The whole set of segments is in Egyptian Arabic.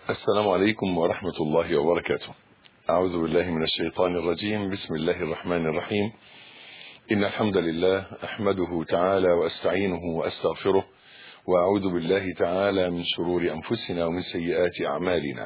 السلام عليكم ورحمة الله وبركاته أعوذ بالله من الشيطان الرجيم بسم الله الرحمن الرحيم إن الحمد لله أحمده تعالى وأستعينه وأستغفره وأعوذ بالله تعالى من شرور أنفسنا ومن سيئات أعمالنا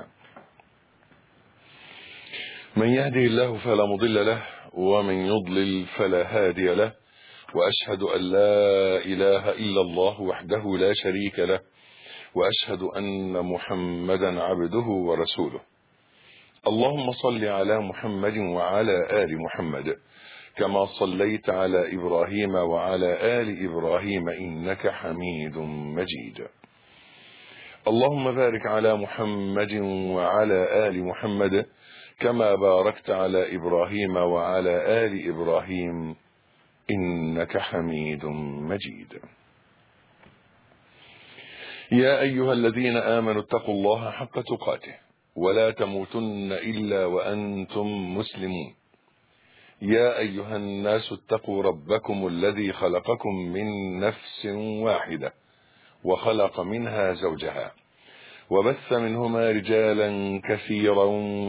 من يهده الله فلا مضل له ومن يضلل فلا هادي له وأشهد أن لا إله إلا الله وحده لا شريك له وأشهد أن محمدا عبده ورسوله اللهم صل على محمد وعلى آل محمد كما صليت على إبراهيم وعلى آل إبراهيم إنك حميد مجيد اللهم بارك على محمد وعلى آل محمد كما باركت على إبراهيم وعلى آل إبراهيم إنك حميد مجيد يا أيها الذين آمنوا اتقوا الله حق تقاته ولا تموتن إلا وأنتم مسلمون يا أيها الناس اتقوا ربكم الذي خلقكم من نفس واحدة وخلق منها زوجها وبث منهما رجالا كثيرا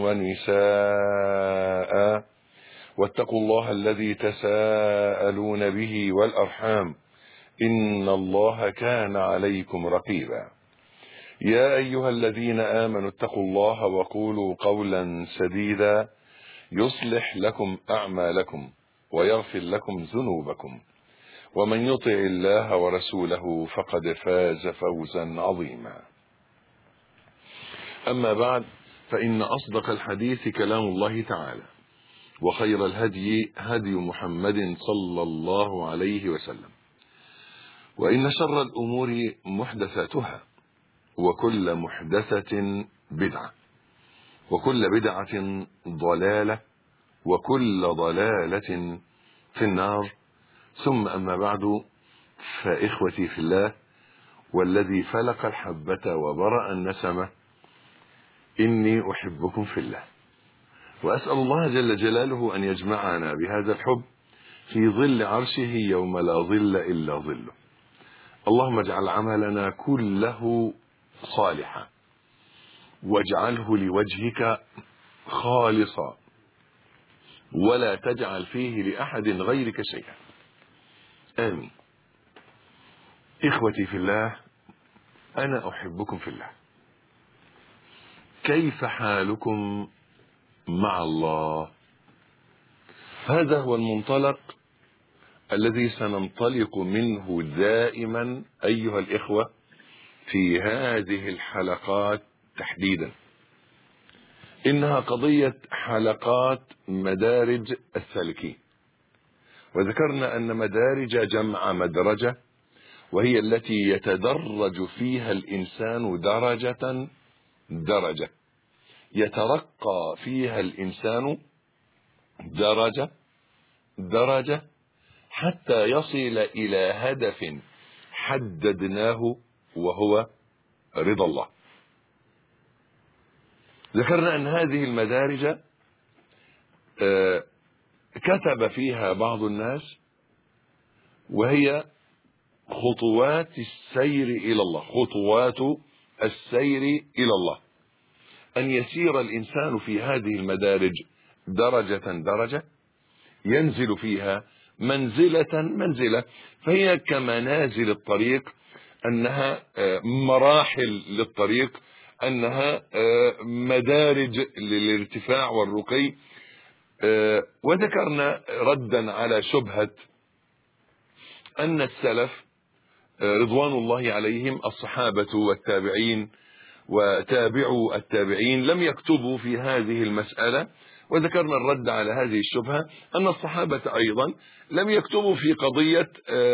ونساء واتقوا الله الذي تساءلون به والأرحام إن الله كان عليكم رقيبا يا أيها الذين آمنوا اتقوا الله وقولوا قولا سديدا يصلح لكم أعمالكم ويغفر لكم ذنوبكم ومن يطع الله ورسوله فقد فاز فوزا عظيما أما بعد فإن أصدق الحديث كلام الله تعالى وخير الهدي هدي محمد صلى الله عليه وسلم وإن شر الأمور محدثاتها وكل محدثة بدعة وكل بدعة ضلالة وكل ضلالة في النار ثم أما بعد فإخوتي في الله والذي فلق الحبة وبرأ النسمة إني أحبكم في الله وأسأل الله جل جلاله أن يجمعنا بهذا الحب في ظل عرشه يوم لا ظل إلا ظله اللهم اجعل عملنا كله صالحا واجعله لوجهك خالصا ولا تجعل فيه لأحد غيرك شيئا آمين إخوتي في الله أنا أحبكم في الله كيف حالكم مع الله هذا هو المنطلق الذي سننطلق منه دائما أيها الإخوة في هذه الحلقات تحديدا إنها قضية حلقات مدارج السالكين وذكرنا أن مدارج جمع مدرجة وهي التي يتدرج فيها الإنسان درجة درجة يترقى فيها الإنسان درجة درجة حتى يصل إلى هدف حددناه وهو رضا الله ذكرنا أن هذه المدارج كتب فيها بعض الناس وهي خطوات السير إلى الله خطوات السير إلى الله أن يسير الإنسان في هذه المدارج درجة درجة ينزل فيها منزلة منزلة فهي كمنازل الطريق أنها مراحل للطريق أنها مدارج للارتفاع والرقي وذكرنا ردا على شبهة أن السلف رضوان الله عليهم الصحابة والتابعين وتابعوا التابعين لم يكتبوا في هذه المسألة وذكرنا الرد على هذه الشبهة أن الصحابة أيضا لم يكتبوا في قضية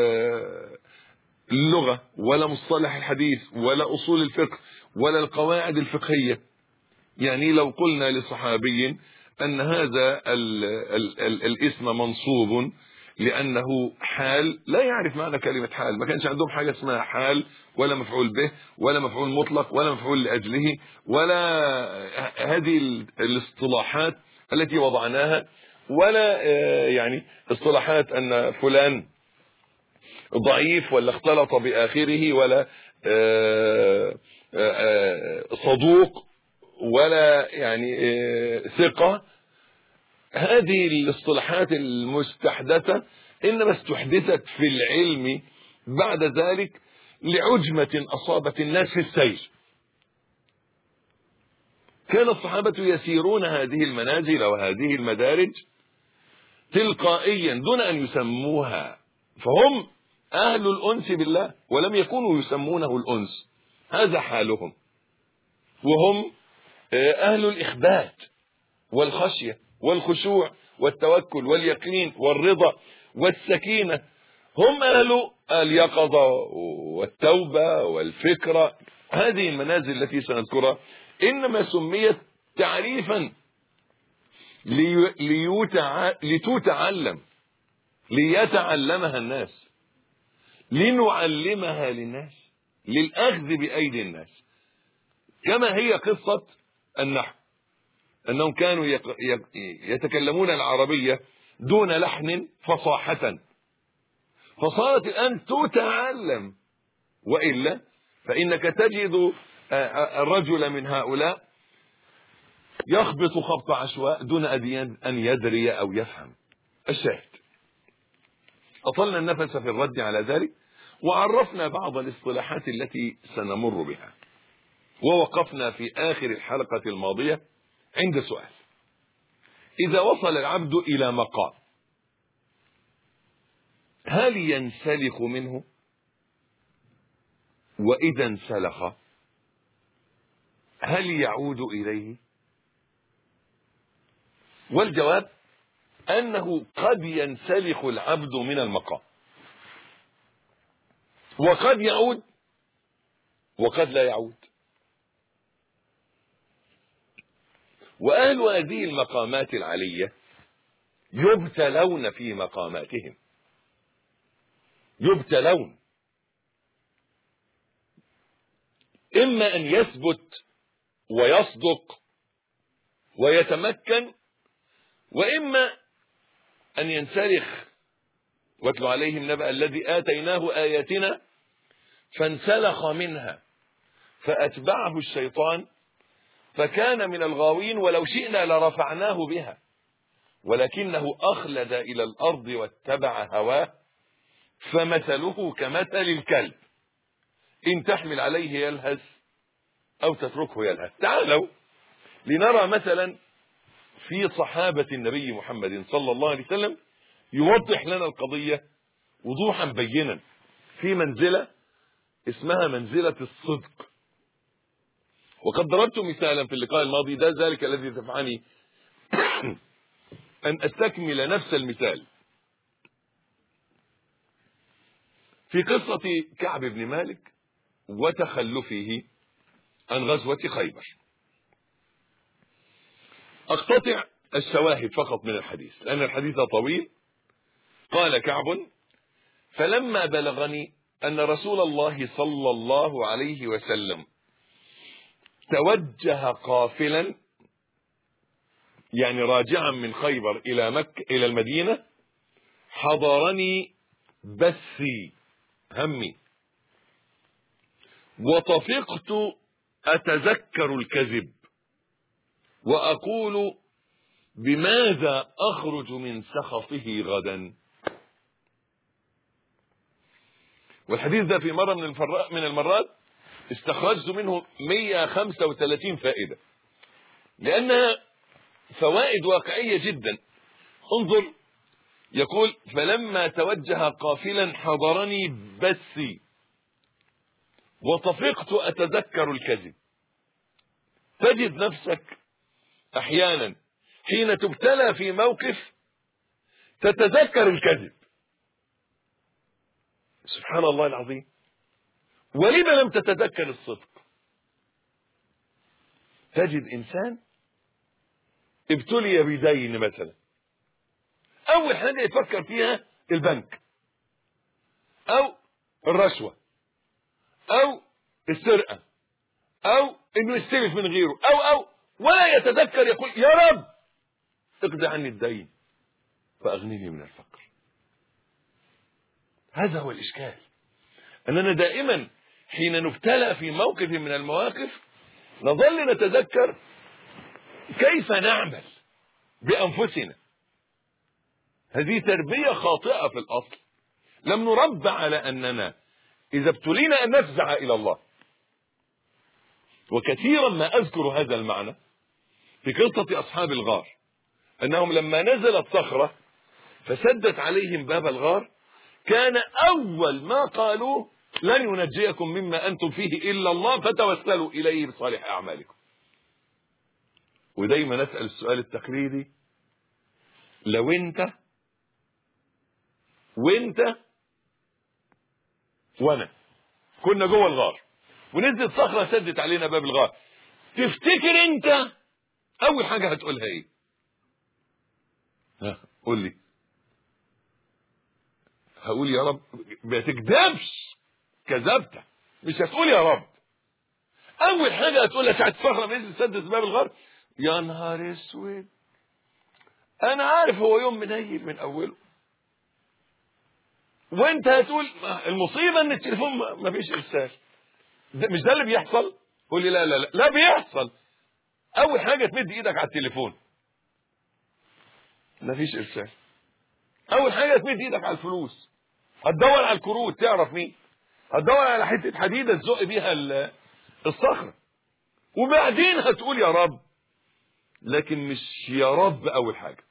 اللغة ولا مصطلح الحديث ولا أصول الفقه ولا القواعد الفقهية يعني لو قلنا لصحابي أن هذا ال ال ال الاسم منصوب لأنه حال لا يعرف معنى كلمة حال ما كانش عندهم حاجة اسمها حال ولا مفعول به ولا مفعول مطلق ولا مفعول لأجله ولا هذه الاصطلاحات التي وضعناها ولا يعني اصطلاحات أن فلان ضعيف ولا اختلط بآخره ولا صدوق ولا يعني آه، ثقة هذه الاصطلاحات المستحدثة إنما استحدثت في العلم بعد ذلك لعجمة أصابت الناس في السير كان الصحابة يسيرون هذه المنازل وهذه المدارج تلقائيا دون أن يسموها فهم أهل الأنس بالله ولم يكونوا يسمونه الأنس هذا حالهم وهم أهل الإخبات والخشية والخشوع والتوكل واليقين والرضا والسكينة هم أهل اليقظة والتوبة والفكرة هذه المنازل التي سنذكرها إنما سميت تعريفا لي- ليتع- لتتعلم ليتعلمها الناس لنعلمها للناس للأخذ بأيدي الناس كما هي قصة النحو أنهم كانوا يق- يق- يتكلمون العربية دون لحن فصاحة فصارت الآن تتعلم وإلا فإنك تجد آه، آه، الرجل من هؤلاء يخبط خبط عشواء دون أن أن يدري أو يفهم الشاهد أطلنا النفس في الرد على ذلك وعرفنا بعض الاصطلاحات التي سنمر بها ووقفنا في آخر الحلقة الماضية عند سؤال إذا وصل العبد إلى مقام هل ينسلخ منه وإذا انسلخ هل يعود إليه والجواب أنه قد ينسلخ العبد من المقام وقد يعود وقد لا يعود وأهل هذه المقامات العلية يبتلون في مقاماتهم يبتلون إما أن يثبت ويصدق ويتمكن وإما أن ينسلخ واتل عليهم نبأ الذي آتيناه آياتنا فانسلخ منها فأتبعه الشيطان فكان من الغاوين ولو شئنا لرفعناه بها ولكنه أخلد إلى الأرض واتبع هواه فمثله كمثل الكلب إن تحمل عليه يلهث أو تتركه يلهث تعالوا لنرى مثلا في صحابة النبي محمد صلى الله عليه وسلم يوضح لنا القضية وضوحا بينا في منزلة اسمها منزلة الصدق وقد ضربت مثالا في اللقاء الماضي ده ذلك الذي دفعني أن أستكمل نفس المثال في قصة كعب بن مالك وتخلفه عن غزوة خيبر أقتطع الشواهد فقط من الحديث لأن الحديث طويل قال كعب فلما بلغني أن رسول الله صلى الله عليه وسلم توجه قافلا يعني راجعا من خيبر إلى مكة إلى المدينة حضرني بثي همي وطفقت أتذكر الكذب وأقول بماذا أخرج من سخطه غدا والحديث ده في مرة من, الفرا- من المرات استخرجت منه 135 فائدة لأنها فوائد واقعية جدا انظر يقول فلما توجه قافلا حضرني بثي وطفقت أتذكر الكذب تجد نفسك أحيانا حين تبتلى في موقف تتذكر الكذب سبحان الله العظيم ولما لم تتذكر الصدق تجد إنسان ابتلي بدين مثلا أول حاجة يفكر فيها البنك أو الرشوة أو السرقة أو إنه يستلف من غيره أو أو ولا يتذكر يقول يا رب اقضي عني الدين فأغنني من الفقر هذا هو الإشكال أننا دائما حين نبتلى في موقف من المواقف نظل نتذكر كيف نعمل بأنفسنا هذه تربية خاطئة في الأصل لم نربى على أننا إذا ابتلينا أن نفزع إلى الله وكثيرا ما أذكر هذا المعنى في قصة أصحاب الغار أنهم لما نزلت صخرة فسدت عليهم باب الغار كان أول ما قالوا لن ينجيكم مما أنتم فيه إلا الله فتوسلوا إليه بصالح أعمالكم ودايما نسأل السؤال التقليدي لو انت وانت وانا كنا جوه الغار ونزلت صخره سدت علينا باب الغار تفتكر انت اول حاجه هتقولها ايه ها قول لي هقول يا رب ما تكذبش كذبت مش هتقول يا رب اول حاجه هتقولها ساعه الصخره نزلت سدت باب الغار يا نهار اسود انا عارف هو يوم منيل من اوله وانت هتقول المصيبه ان التليفون ما فيش ارسال ده مش ده اللي بيحصل قول لي لا لا لا لا بيحصل اول حاجه تمد ايدك على التليفون ما فيش ارسال اول حاجه تمد ايدك على الفلوس هتدور على الكروت تعرف مين هتدور على حته حديده تزق بيها الصخره وبعدين هتقول يا رب لكن مش يا رب اول حاجه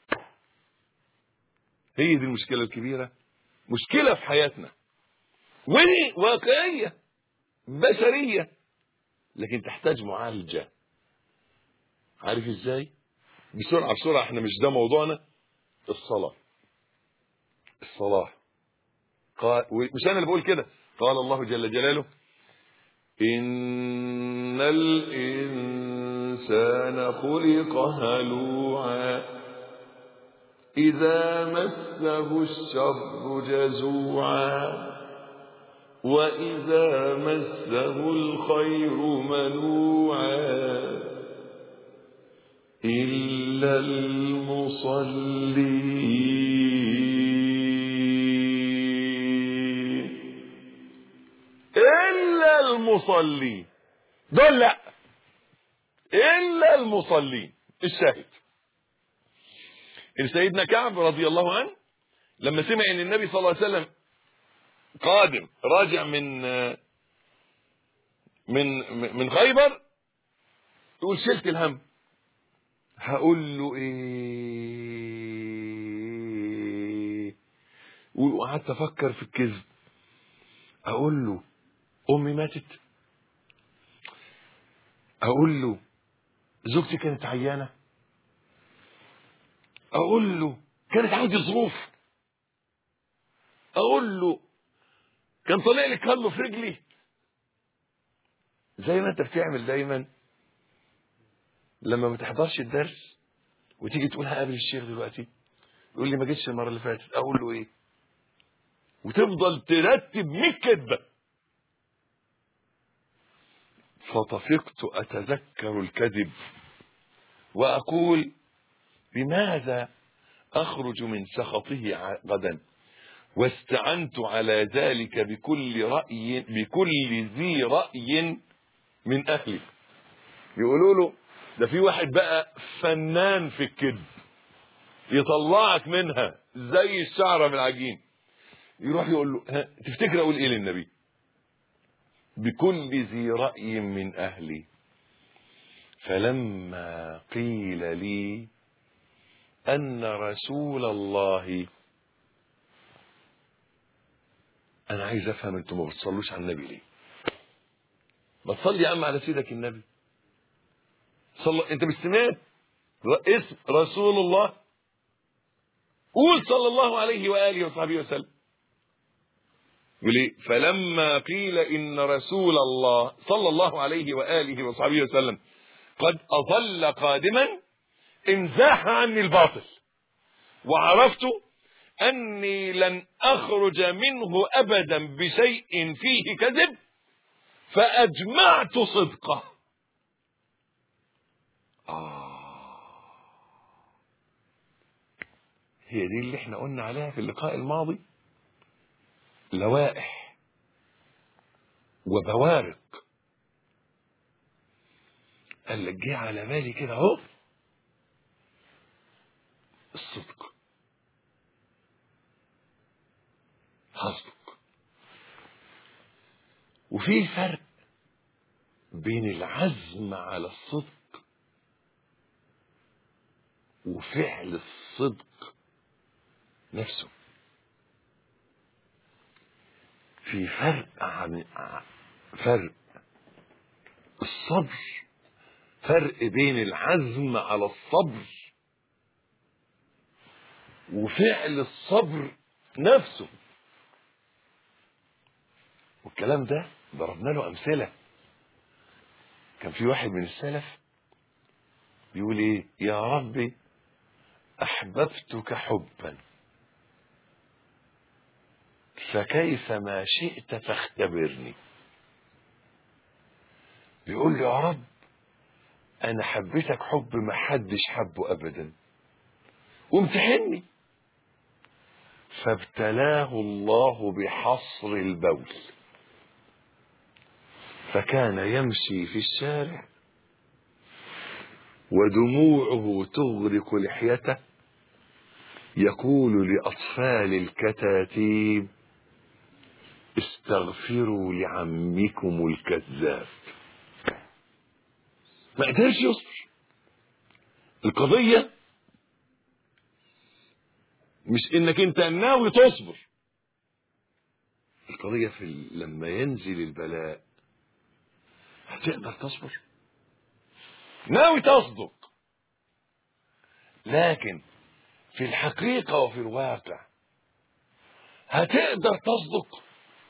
هي دي المشكله الكبيره مشكلة في حياتنا ودي واقعية بشرية لكن تحتاج معالجة عارف ازاي بسرعة بسرعة احنا مش ده موضوعنا الصلاة الصلاة قال مش انا اللي بقول كده قال الله جل جلاله إن الإنسان خلق هلوعا إذا مسه الشر جزوعا وإذا مسه الخير منوعا إلا المصلين إلا المصلين دول لا إلا المصلين الشاهد إن سيدنا كعب رضي الله عنه لما سمع ان النبي صلى الله عليه وسلم قادم راجع من من من خيبر يقول شلت الهم هقول له ايه وقعدت افكر في الكذب اقول له امي ماتت اقول له زوجتي كانت عيانه اقول له كانت عندي ظروف اقول له كان طالع لي كله في رجلي زي ما انت بتعمل دايما لما ما تحضرش الدرس وتيجي تقول هقابل الشيخ دلوقتي يقول لي ما جيتش المره اللي فاتت اقول له ايه وتفضل ترتب 100 كذبه فطفقت اتذكر الكذب واقول بماذا اخرج من سخطه غدا واستعنت على ذلك بكل رأي بكل ذي رأي من أهلي يقولوا له ده في واحد بقى فنان في الكذب يطلعك منها زي الشعرة من العجين يروح يقول له ها تفتكر اقول ايه للنبي بكل ذي رأي من أهلي فلما قيل لي أن رسول الله أنا عايز أفهم أنتم ما بتصلوش على النبي ليه ما تصلي يا عم على سيدك النبي صلى أنت مش سمعت اسم رسول الله قول صلى الله عليه وآله وصحبه وسلم يقول ايه فلما قيل ان رسول الله صلى الله عليه واله وصحبه وسلم قد اظل قادما انزاح عني الباطل وعرفت اني لن اخرج منه ابدا بشيء فيه كذب فاجمعت صدقه آه. هي دي اللي احنا قلنا عليها في اللقاء الماضي لوائح وبوارق قال لك جه على بالي كده اهو وفي فرق بين العزم على الصدق وفعل الصدق نفسه في فرق عن فرق الصبر فرق بين العزم على الصبر وفعل الصبر نفسه والكلام ده ضربنا له امثله كان في واحد من السلف بيقول ايه يا ربي احببتك حبا فكيف ما شئت فاختبرني بيقول له يا رب انا حبيتك حب ما حدش حبه ابدا وامتحني فابتلاه الله بحصر البول فكان يمشي في الشارع ودموعه تغرق لحيته يقول لأطفال الكتاتيب استغفروا لعمكم الكذاب ما قدرش يصبر القضية مش انك انت ناوي تصبر القضية في ال- لما ينزل البلاء هتقدر تصبر ناوي تصدق لكن في الحقيقة وفي الواقع هتقدر تصدق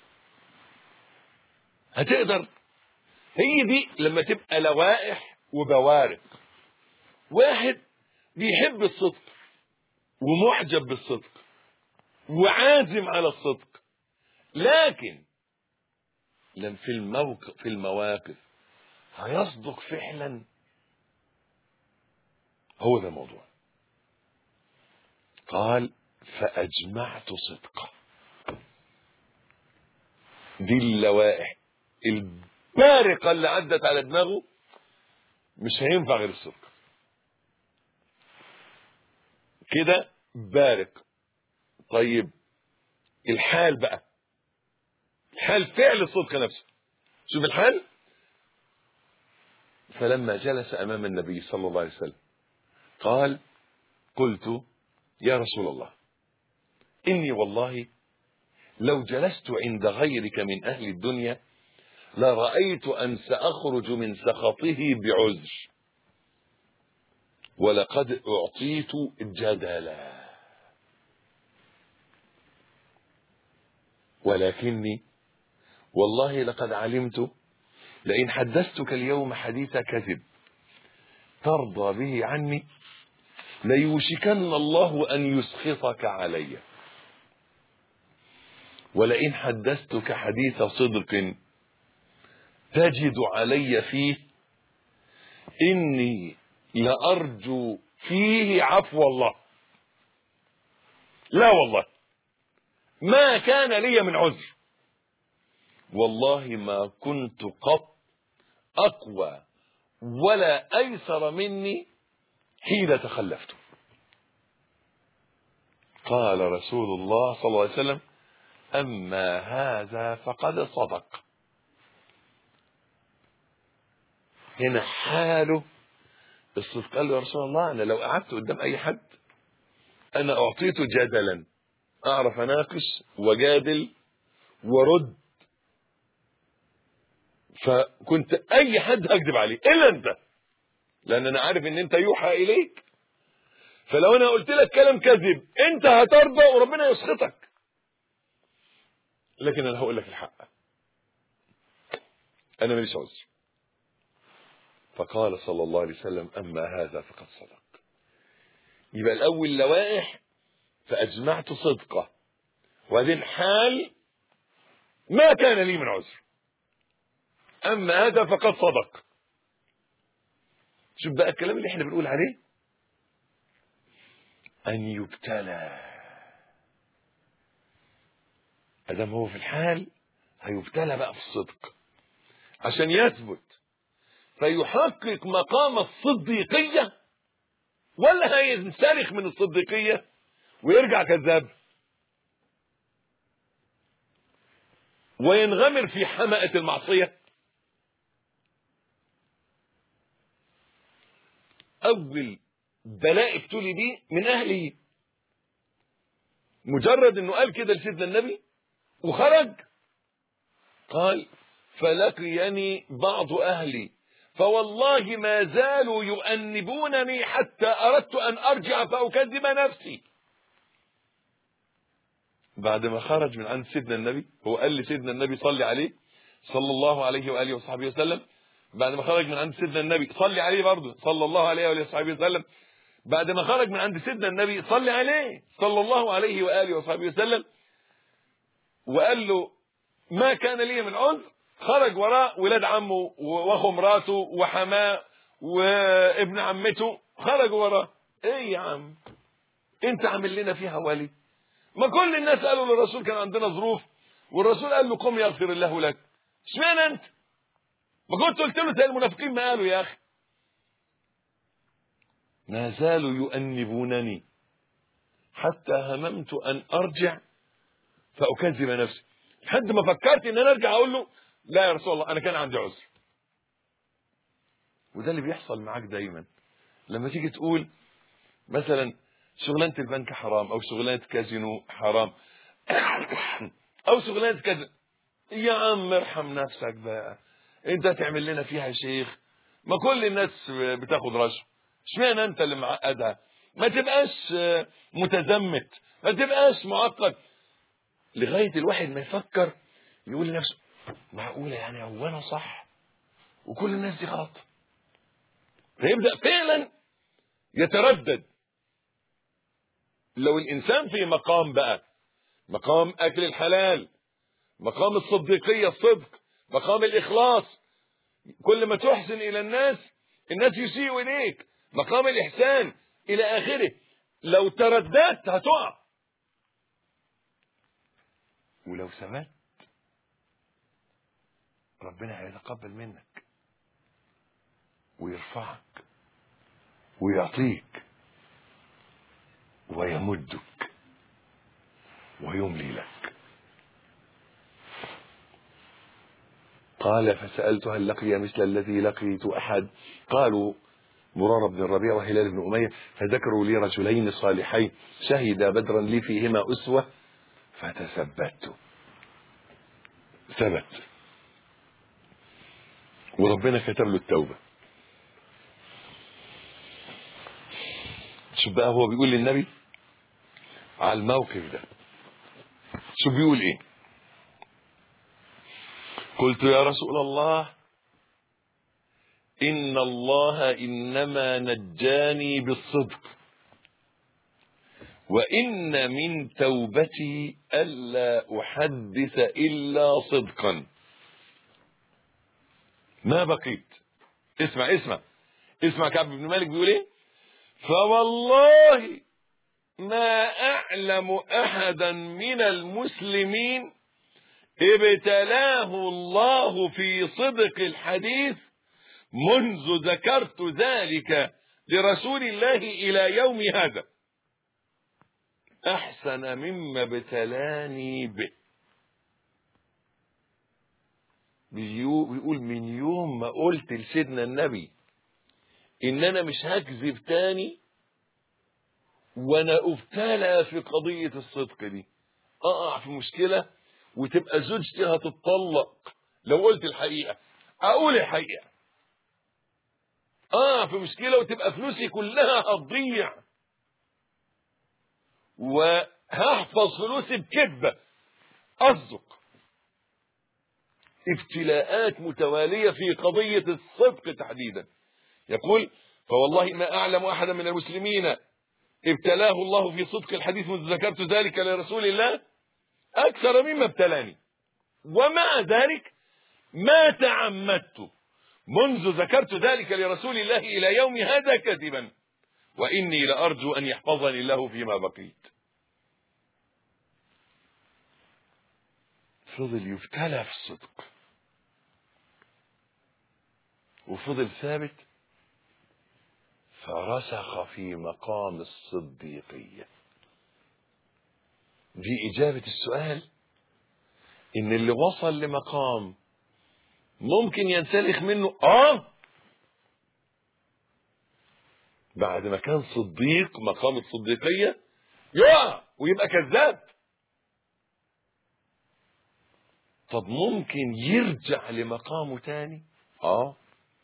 هتقدر هي دي لما تبقى لوائح وبوارق واحد بيحب الصدق ومعجب بالصدق وعازم على الصدق لكن لم في الموقف في المواقف هيصدق فعلا هو ده الموضوع قال فأجمعت صدقه دي اللوائح البارقة اللي عدت على دماغه مش هينفع غير الصدق كده بارق طيب الحال بقى الحال فعل الصدق نفسه شوف الحال فلما جلس امام النبي صلى الله عليه وسلم قال قلت يا رسول الله اني والله لو جلست عند غيرك من اهل الدنيا لرايت ان ساخرج من سخطه بعذر ولقد اعطيت جدلا ولكني والله لقد علمت لئن حدثتك اليوم حديث كذب ترضى به عني ليوشكن الله ان يسخطك علي ولئن حدثتك حديث صدق تجد علي فيه اني لارجو فيه عفو الله لا والله ما كان لي من عذر والله ما كنت قط اقوى ولا ايسر مني حين تخلفت قال رسول الله صلى الله عليه وسلم اما هذا فقد صدق هنا حاله الصدق قال له يا رسول الله انا لو قعدت قدام اي حد انا اعطيته جدلا اعرف اناقش وجادل ورد فكنت اي حد هكذب عليه الا انت لان انا عارف ان انت يوحى اليك فلو انا قلت لك كلام كذب انت هترضى وربنا يسخطك لكن انا هقول لك الحق انا ماليش عذر فقال صلى الله عليه وسلم اما هذا فقد صدق يبقى الاول لوائح فاجمعت صدقه وبعدين حال ما كان لي من عذر اما هذا فقد صدق شوف بقى الكلام اللي احنا بنقول عليه ان يبتلى ادم هو في الحال هيبتلى بقى في الصدق عشان يثبت فيحقق مقام الصديقية ولا هينسلخ من الصديقية ويرجع كذاب وينغمر في حمأة المعصية أول بلاء ابتلي بيه من أهله مجرد أنه قال كده لسيدنا النبي وخرج قال فلقيني بعض أهلي فوالله ما زالوا يؤنبونني حتى أردت أن أرجع فأكذب نفسي بعد ما خرج من عند سيدنا النبي هو قال لسيدنا النبي صلي عليه صلى الله عليه وآله وصحبه وسلم بعد ما خرج من عند سيدنا النبي صلي عليه برضه صلى الله عليه وآله وصحبه وسلم بعد ما خرج من عند سيدنا النبي صلي عليه صلى الله عليه وآله وصحبه وسلم وقال له ما كان لي من عذر خرج وراه ولاد عمه واخو مراته وحماه وابن عمته خرجوا وراه ايه يا عم انت عامل لنا فيها ولي ما كل الناس قالوا للرسول كان عندنا ظروف والرسول قال له قم يغفر الله لك اشمعنى انت ما كنت قلت له زي المنافقين ما قالوا يا اخي ما زالوا يؤنبونني حتى هممت ان ارجع فاكذب نفسي لحد ما فكرت ان انا ارجع اقول له لا يا رسول الله انا كان عندي عذر وده اللي بيحصل معاك دايما لما تيجي تقول مثلا شغلانه البنك حرام او شغلانه كازينو حرام او شغلانه كذا يا عم ارحم نفسك بقى انت هتعمل لنا فيها يا شيخ ما كل الناس بتاخد رشوه اشمعنى انت اللي معقدها ما تبقاش متزمت ما تبقاش معقد لغايه الواحد ما يفكر يقول لنفسه معقوله يعني هو انا صح وكل الناس دي غلط فيبدا فعلا يتردد لو الانسان في مقام بقى مقام اكل الحلال مقام الصديقيه الصدق مقام الاخلاص كل ما تحسن الى الناس الناس يسيئوا اليك مقام الاحسان الى اخره لو ترددت هتقع ولو ثبت ربنا هيتقبل منك ويرفعك ويعطيك ويمدك ويملي لك قال فسألت هل لقي مثل الذي لقيت أحد قالوا مرار بن الربيع وهلال بن أمية فذكروا لي رجلين صالحين شهدا بدرا لي فيهما أسوة فتثبت ثبت وربنا كتب له التوبة شوف بقى هو بيقول للنبي على الموقف ده شوف بيقول ايه قلت يا رسول الله إن الله إنما نجاني بالصدق وإن من توبتي ألا أحدث إلا صدقا ما بقيت اسمع اسمع اسمع كعب بن مالك بيقول ايه فوالله ما أعلم أحدا من المسلمين ابتلاه الله في صدق الحديث منذ ذكرت ذلك لرسول الله إلى يوم هذا أحسن مما ابتلاني به بيقول من يوم ما قلت لسيدنا النبي إن أنا مش هكذب تاني وأنا أبتلى في قضية الصدق دي أقع في مشكلة وتبقى زوجتي هتتطلق لو قلت الحقيقة أقول الحقيقة اه في مشكله وتبقى فلوسي كلها هتضيع وهحفظ فلوسي بكذبه اصدق ابتلاءات متواليه في قضيه الصدق تحديدا يقول فوالله ما اعلم احدا من المسلمين ابتلاه الله في صدق الحديث منذ ذكرت ذلك لرسول الله اكثر مما ابتلاني ومع ذلك ما تعمدت منذ ذكرت ذلك لرسول الله إلى يوم هذا كذبا وإني لأرجو أن يحفظني الله فيما بقيت فضل يبتلى في الصدق وفضل ثابت فرسخ في مقام الصديقية دي إجابة السؤال ان اللي وصل لمقام ممكن ينسلخ منه اه بعد ما كان صديق مقام الصديقية يقع ويبقى كذاب طب ممكن يرجع لمقامه تاني اه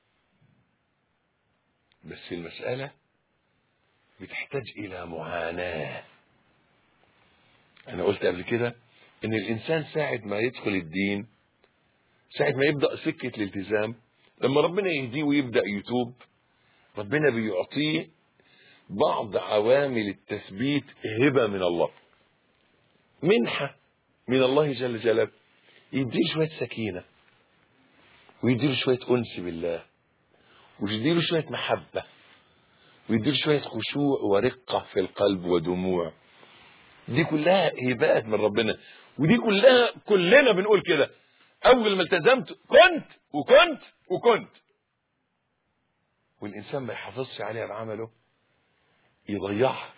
بس المسألة بتحتاج إلى معاناة أنا قلت قبل كده إن الإنسان ساعة ما يدخل الدين ساعة ما يبدأ سكة الالتزام لما ربنا يهديه ويبدأ يتوب ربنا بيعطيه بعض عوامل التثبيت هبة من الله منحة من الله جل جلاله يديله شوية سكينة ويديله شوية أنس بالله ويديله شوية محبة ويديله شوية خشوع ورقة في القلب ودموع دي كلها هبات من ربنا ودي كلها كلنا بنقول كده أول ما التزمت كنت وكنت وكنت والإنسان ما يحافظش عليها بعمله يضيعها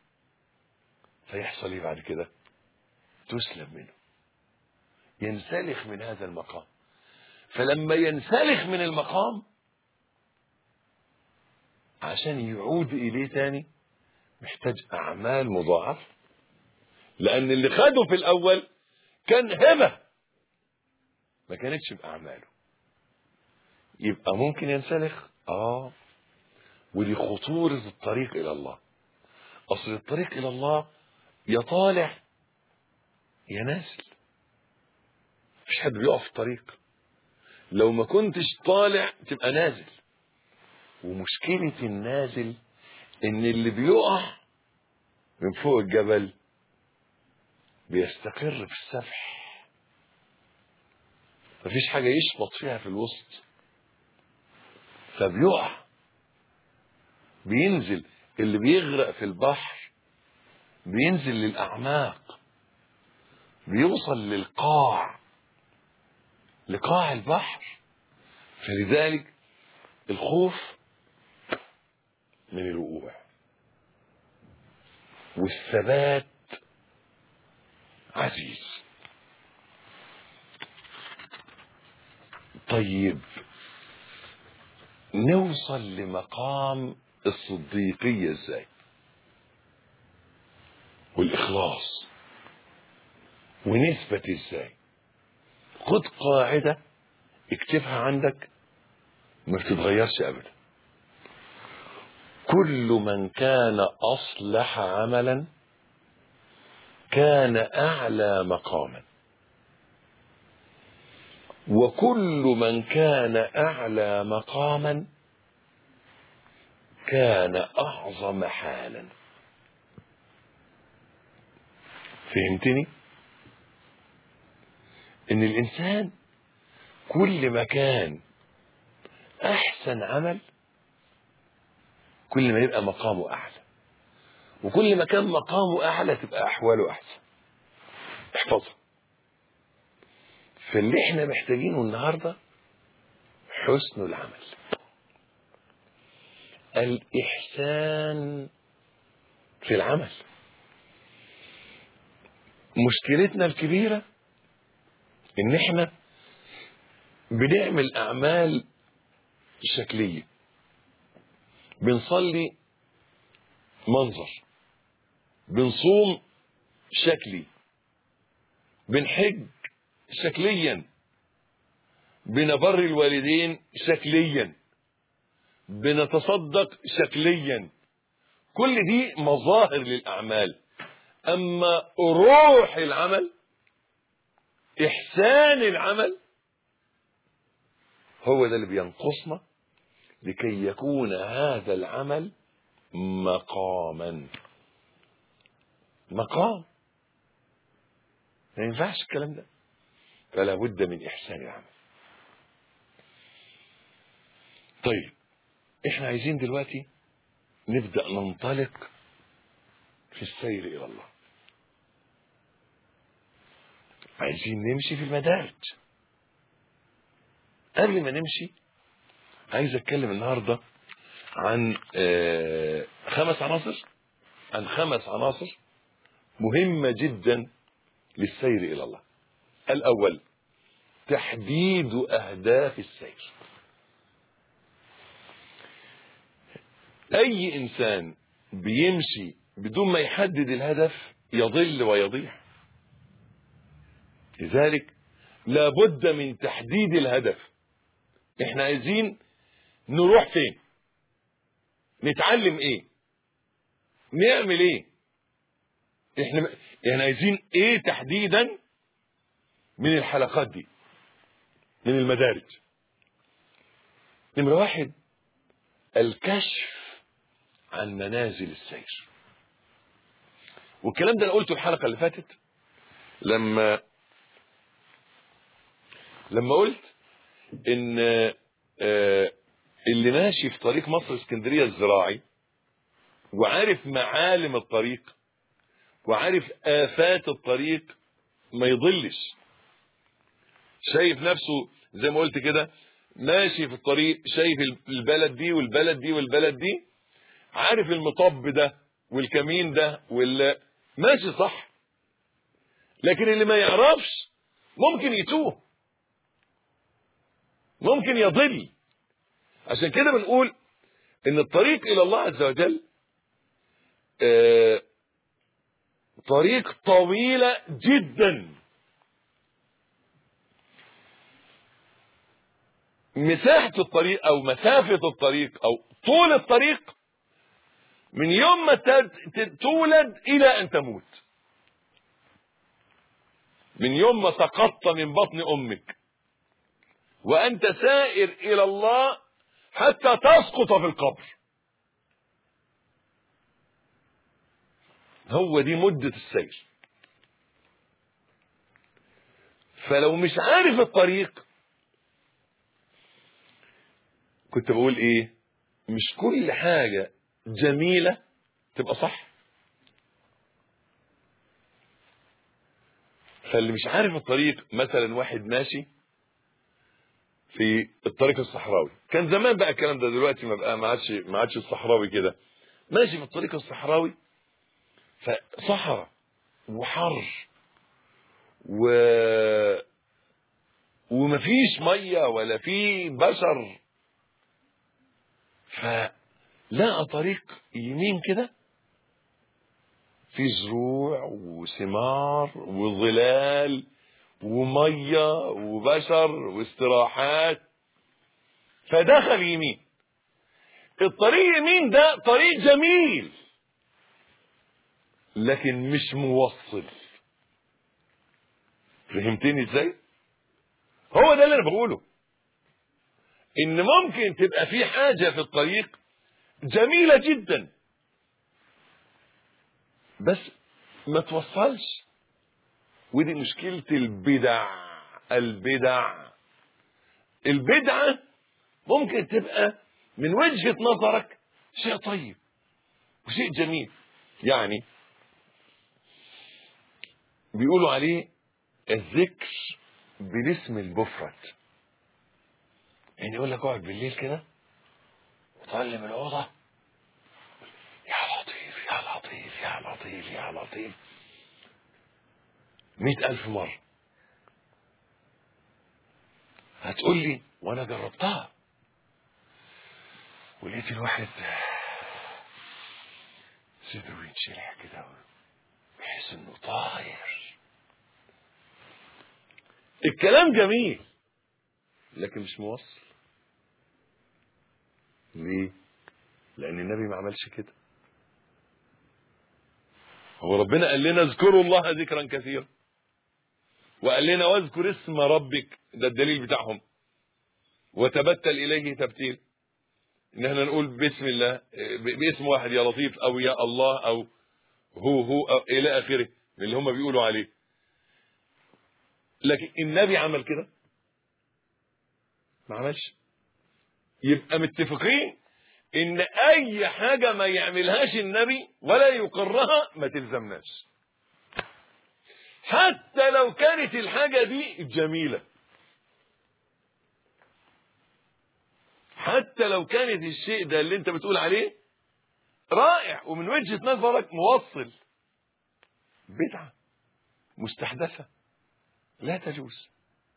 فيحصل ايه بعد كده تسلب منه ينسلخ من هذا المقام فلما ينسلخ من المقام عشان يعود اليه تاني محتاج اعمال مضاعفه لان اللي خده في الاول كان هبه ما كانتش باعماله يبقى ممكن ينسلخ اه ودي خطورة الطريق إلى الله أصل الطريق إلى الله يا طالع يا نازل مفيش حد بيقف في الطريق لو ما كنتش طالع تبقى نازل ومشكلة النازل إن اللي بيقع من فوق الجبل بيستقر في السفح مفيش حاجة يشبط فيها في الوسط فبيقع بينزل اللي بيغرق في البحر بينزل للأعماق بيوصل للقاع لقاع البحر فلذلك الخوف من الوقوع والثبات عزيز طيب نوصل لمقام الصديقية ازاي والإخلاص ونثبت ازاي خد قاعدة اكتبها عندك ما بتتغيرش أبدا كل من كان أصلح عملا كان أعلى مقاما وكل من كان أعلى مقاما كان أعظم حالا فهمتني ان الانسان كل ما كان احسن عمل كل ما يبقى مقامه اعلى وكل ما كان مقامه اعلى تبقى احواله احسن احفظها فاللي احنا محتاجينه النهارده حسن العمل الإحسان في العمل مشكلتنا الكبيرة إن إحنا بنعمل أعمال شكلية بنصلي منظر بنصوم شكلي بنحج شكليا بنبر الوالدين شكليا بنتصدق شكليا كل دي مظاهر للأعمال أما روح العمل إحسان العمل هو ده اللي بينقصنا لكي يكون هذا العمل مقاما مقام ما ينفعش الكلام ده فلا بد من إحسان العمل طيب احنا عايزين دلوقتي نبدأ ننطلق في السير إلى الله عايزين نمشي في المدارج قبل ما نمشي عايز اتكلم النهارده عن آه، خمس عناصر عن خمس عناصر مهمة جدا للسير إلى الله الأول تحديد أهداف السير أي إنسان بيمشي بدون ما يحدد الهدف يضل ويضيع لذلك لابد من تحديد الهدف احنا عايزين نروح فين نتعلم ايه نعمل ايه احنا احنا عايزين ايه تحديدا من الحلقات دي من المدارج نمرة واحد الكشف عن منازل السير والكلام ده انا قلته الحلقة اللي فاتت لما لما قلت ان آه، اللي ماشي في طريق مصر اسكندرية الزراعي وعارف معالم الطريق وعارف آفات الطريق ما يضلش شايف نفسه زي ما قلت كده ماشي في الطريق شايف البلد دي والبلد دي والبلد دي عارف المطب ده والكمين ده وال ماشي صح لكن اللي ما يعرفش ممكن يتوه ممكن يضل عشان كده بنقول ان الطريق الى الله عز وجل آه، طريق طويلة جدا مساحة الطريق او مسافة الطريق او طول الطريق من يوم ما تد- ت- تولد الى ان تموت من يوم ما سقطت من بطن امك وانت سائر الى الله حتى تسقط في القبر هو دي مدة السير فلو مش عارف الطريق كنت بقول ايه مش كل حاجة جميلة تبقى صح فاللي مش عارف الطريق مثلا واحد ماشي في الطريق الصحراوي كان زمان بقى الكلام ده دلوقتي ما بقى ما عادش ما عادش الصحراوي كده ماشي في الطريق الصحراوي فصحراء وحر و ومفيش ميه ولا في بشر فلقى طريق يمين كده في زروع وثمار وظلال وميه وبشر واستراحات فدخل يمين الطريق يمين ده طريق جميل لكن مش موصل فهمتني ازاي هو ده اللي انا بقوله ان ممكن تبقى في حاجة في الطريق جميلة جدا بس ما توصلش ودي مشكلة البدع البدع البدعة ممكن تبقى من وجهة نظرك شيء طيب وشيء جميل يعني بيقولوا عليه الذكر بالاسم المفرد يعني يقول لك اقعد بالليل كده وطلم الأوضة يا لطيف يا لطيف يا لطيف يا لطيف مئة ألف مرة هتقول لي وأنا جربتها ولقيت الواحد صدره ينشرح كده بحيث انه طاير الكلام جميل لكن مش موصل ليه لان النبي ما عملش كده هو ربنا قال لنا اذكروا الله ذكرا كثيرا وقال لنا واذكر اسم ربك ده الدليل بتاعهم وتبتل اليه تبتيل ان احنا نقول بسم الله ب- باسم واحد يا لطيف او يا الله او هو هو أو الى اخره من اللي هم بيقولوا عليه لكن النبي عمل كده ما عملش يبقى متفقين ان اي حاجة ما يعملهاش النبي ولا يقرها ما تلزمناش حتى لو كانت الحاجة دي جميلة حتى لو كانت الشيء ده اللي انت بتقول عليه رائع ومن وجهة نظرك موصل بدعة مستحدثة لا تجوز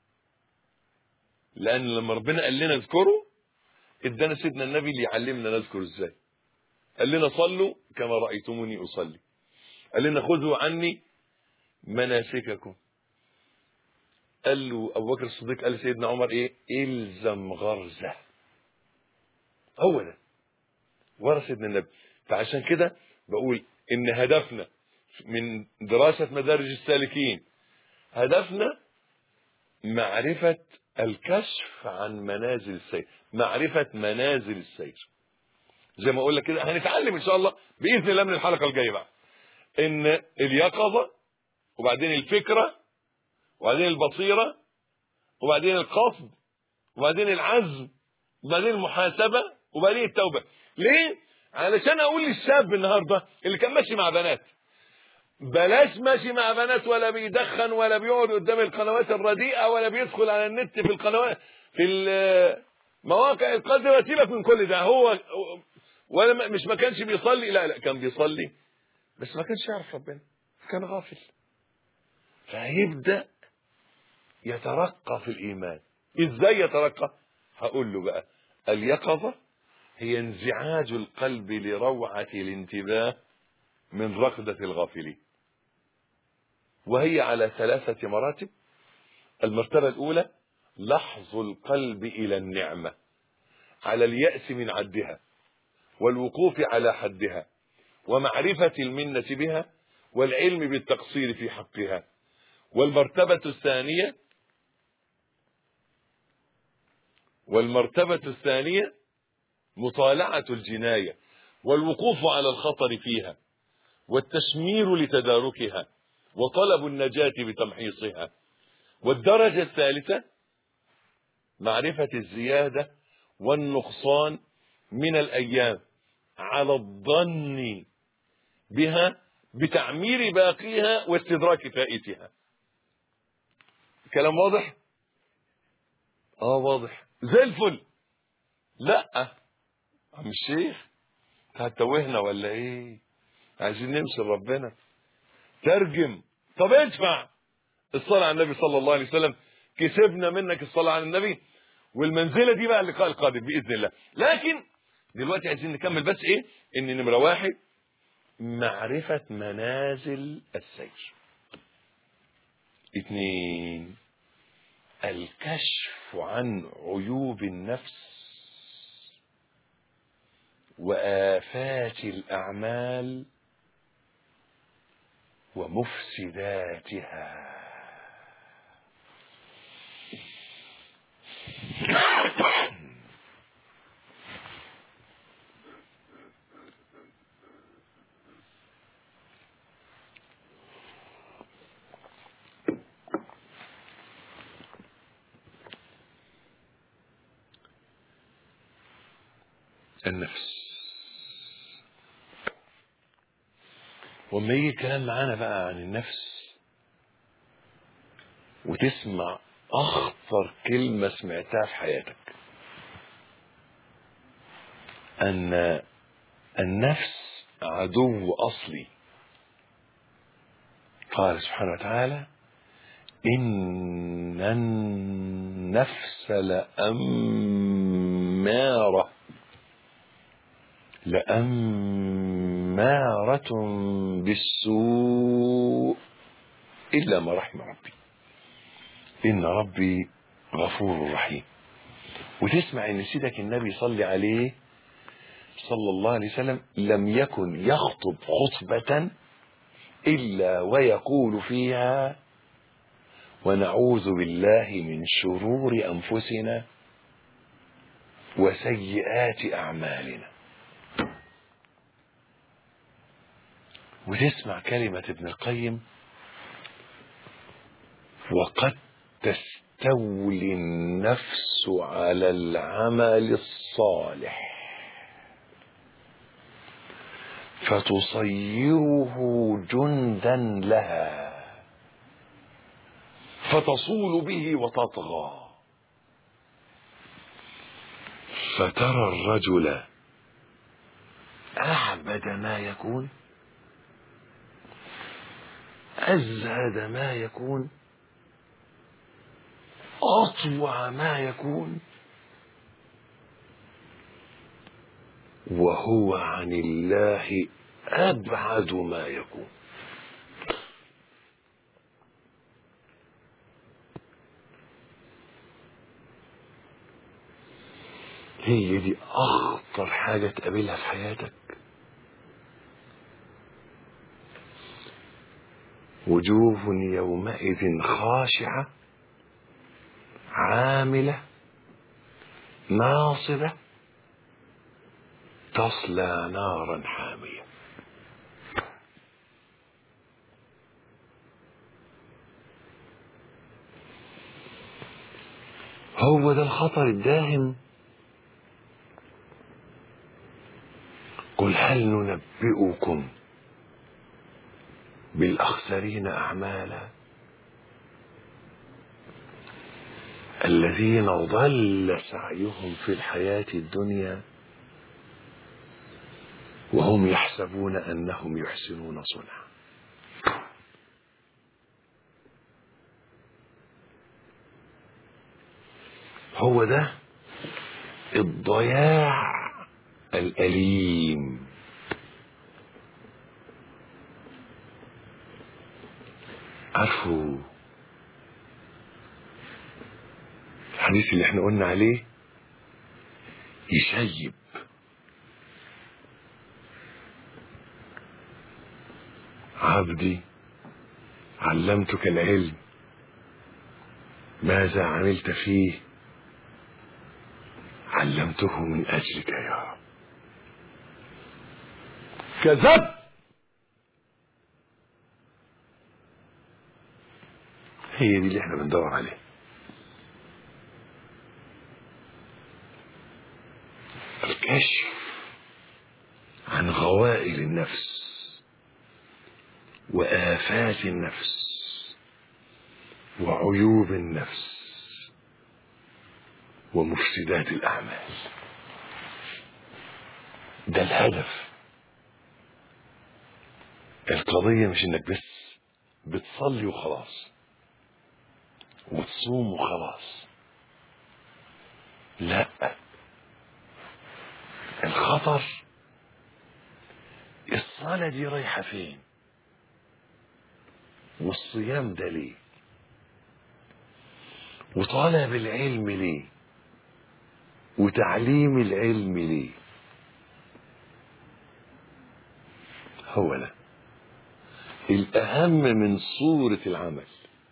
لان لما ربنا قال لنا اذكروا ادانا سيدنا النبي اللي يعلمنا نذكر ازاي قال لنا صلوا كما رايتموني اصلي قال لنا خذوا عني مناسككم قال له ابو بكر الصديق قال لسيدنا عمر ايه الزم غرزه هو ده ورا سيدنا النبي فعشان كده بقول ان هدفنا من دراسه مدارج السالكين هدفنا معرفه الكشف عن منازل السير معرفه منازل السير زي ما اقول لك كده هنتعلم ان شاء الله باذن الله من الحلقه الجايه بقى ان اليقظه وبعدين الفكره وبعدين البصيره وبعدين القصد وبعدين العزم وبعدين المحاسبه وبعدين التوبه ليه علشان اقول للشاب النهارده اللي كان ماشي مع بنات بلاش ماشي مع بنات ولا بيدخن ولا بيقعد قدام القنوات الرديئه ولا بيدخل على النت في القنوات في المواقع القذره سيبك من كل ده هو ولا مش ما كانش بيصلي لا لا كان بيصلي بس ما كانش يعرف ربنا كان غافل فهيبدا يترقى في الايمان ازاي يترقى هقول له بقى اليقظه هي انزعاج القلب لروعه الانتباه من ركضه الغافلين وهي على ثلاثه مراتب المرتبه الاولى لحظ القلب الى النعمه على الياس من عدها والوقوف على حدها ومعرفه المنه بها والعلم بالتقصير في حقها والمرتبه الثانيه والمرتبه الثانيه مطالعه الجنايه والوقوف على الخطر فيها والتشمير لتداركها وطلب النجاه بتمحيصها والدرجه الثالثه معرفه الزياده والنقصان من الايام على الظن بها بتعمير باقيها واستدراك فائتها كلام واضح اه واضح زي الفل لا عم الشيخ هتوهنا ولا ايه عايزين نمشي ربنا ترجم طب ادفع الصلاة على النبي صلى الله عليه وسلم كسبنا منك الصلاة على النبي والمنزلة دي بقى اللقاء القادم بإذن الله لكن دلوقتي عايزين نكمل بس ايه ان نمرة واحد معرفة منازل السير اثنين الكشف عن عيوب النفس وآفات الأعمال ومفسداتها النفس وما يجي الكلام معانا بقى عن النفس وتسمع اخطر كلمه سمعتها في حياتك ان النفس عدو اصلي قال سبحانه وتعالى ان النفس لاماره لأمارة بالسوء إلا ما رحم ربي إن ربي غفور رحيم وتسمع إن سيدك النبي صلى عليه صلى الله عليه وسلم لم يكن يخطب خطبة إلا ويقول فيها ونعوذ بالله من شرور أنفسنا وسيئات أعمالنا وتسمع كلمة ابن القيم وقد تستولي النفس على العمل الصالح فتصيره جندا لها فتصول به وتطغى فترى الرجل أعبد ما يكون أزهد ما يكون أطوع ما يكون وهو عن الله أبعد ما يكون هي دي أخطر حاجة تقابلها في حياتك وجوه يومئذ خاشعة عاملة ناصبة تصلى نارا حامية هو ده الخطر الداهم قل هل ننبئكم بالأخسرين أعمالا الذين ضل سعيهم في الحياة الدنيا وهم يحسبون أنهم يحسنون صنعا هو ده الضياع الأليم عارفوا الحديث اللي احنا قلنا عليه يشيب عبدي علمتك العلم ماذا عملت فيه علمته من أجلك يا رب كذبت هي دي اللي احنا بندور عليها الكشف عن غوائل النفس وآفات النفس وعيوب النفس ومفسدات الأعمال ده الهدف القضية مش انك بس بتصلي وخلاص وتصوم وخلاص لا الخطر الصلاة دي رايحة فين والصيام ده ليه وطلب العلم ليه وتعليم العلم ليه هو ده الأهم من صورة العمل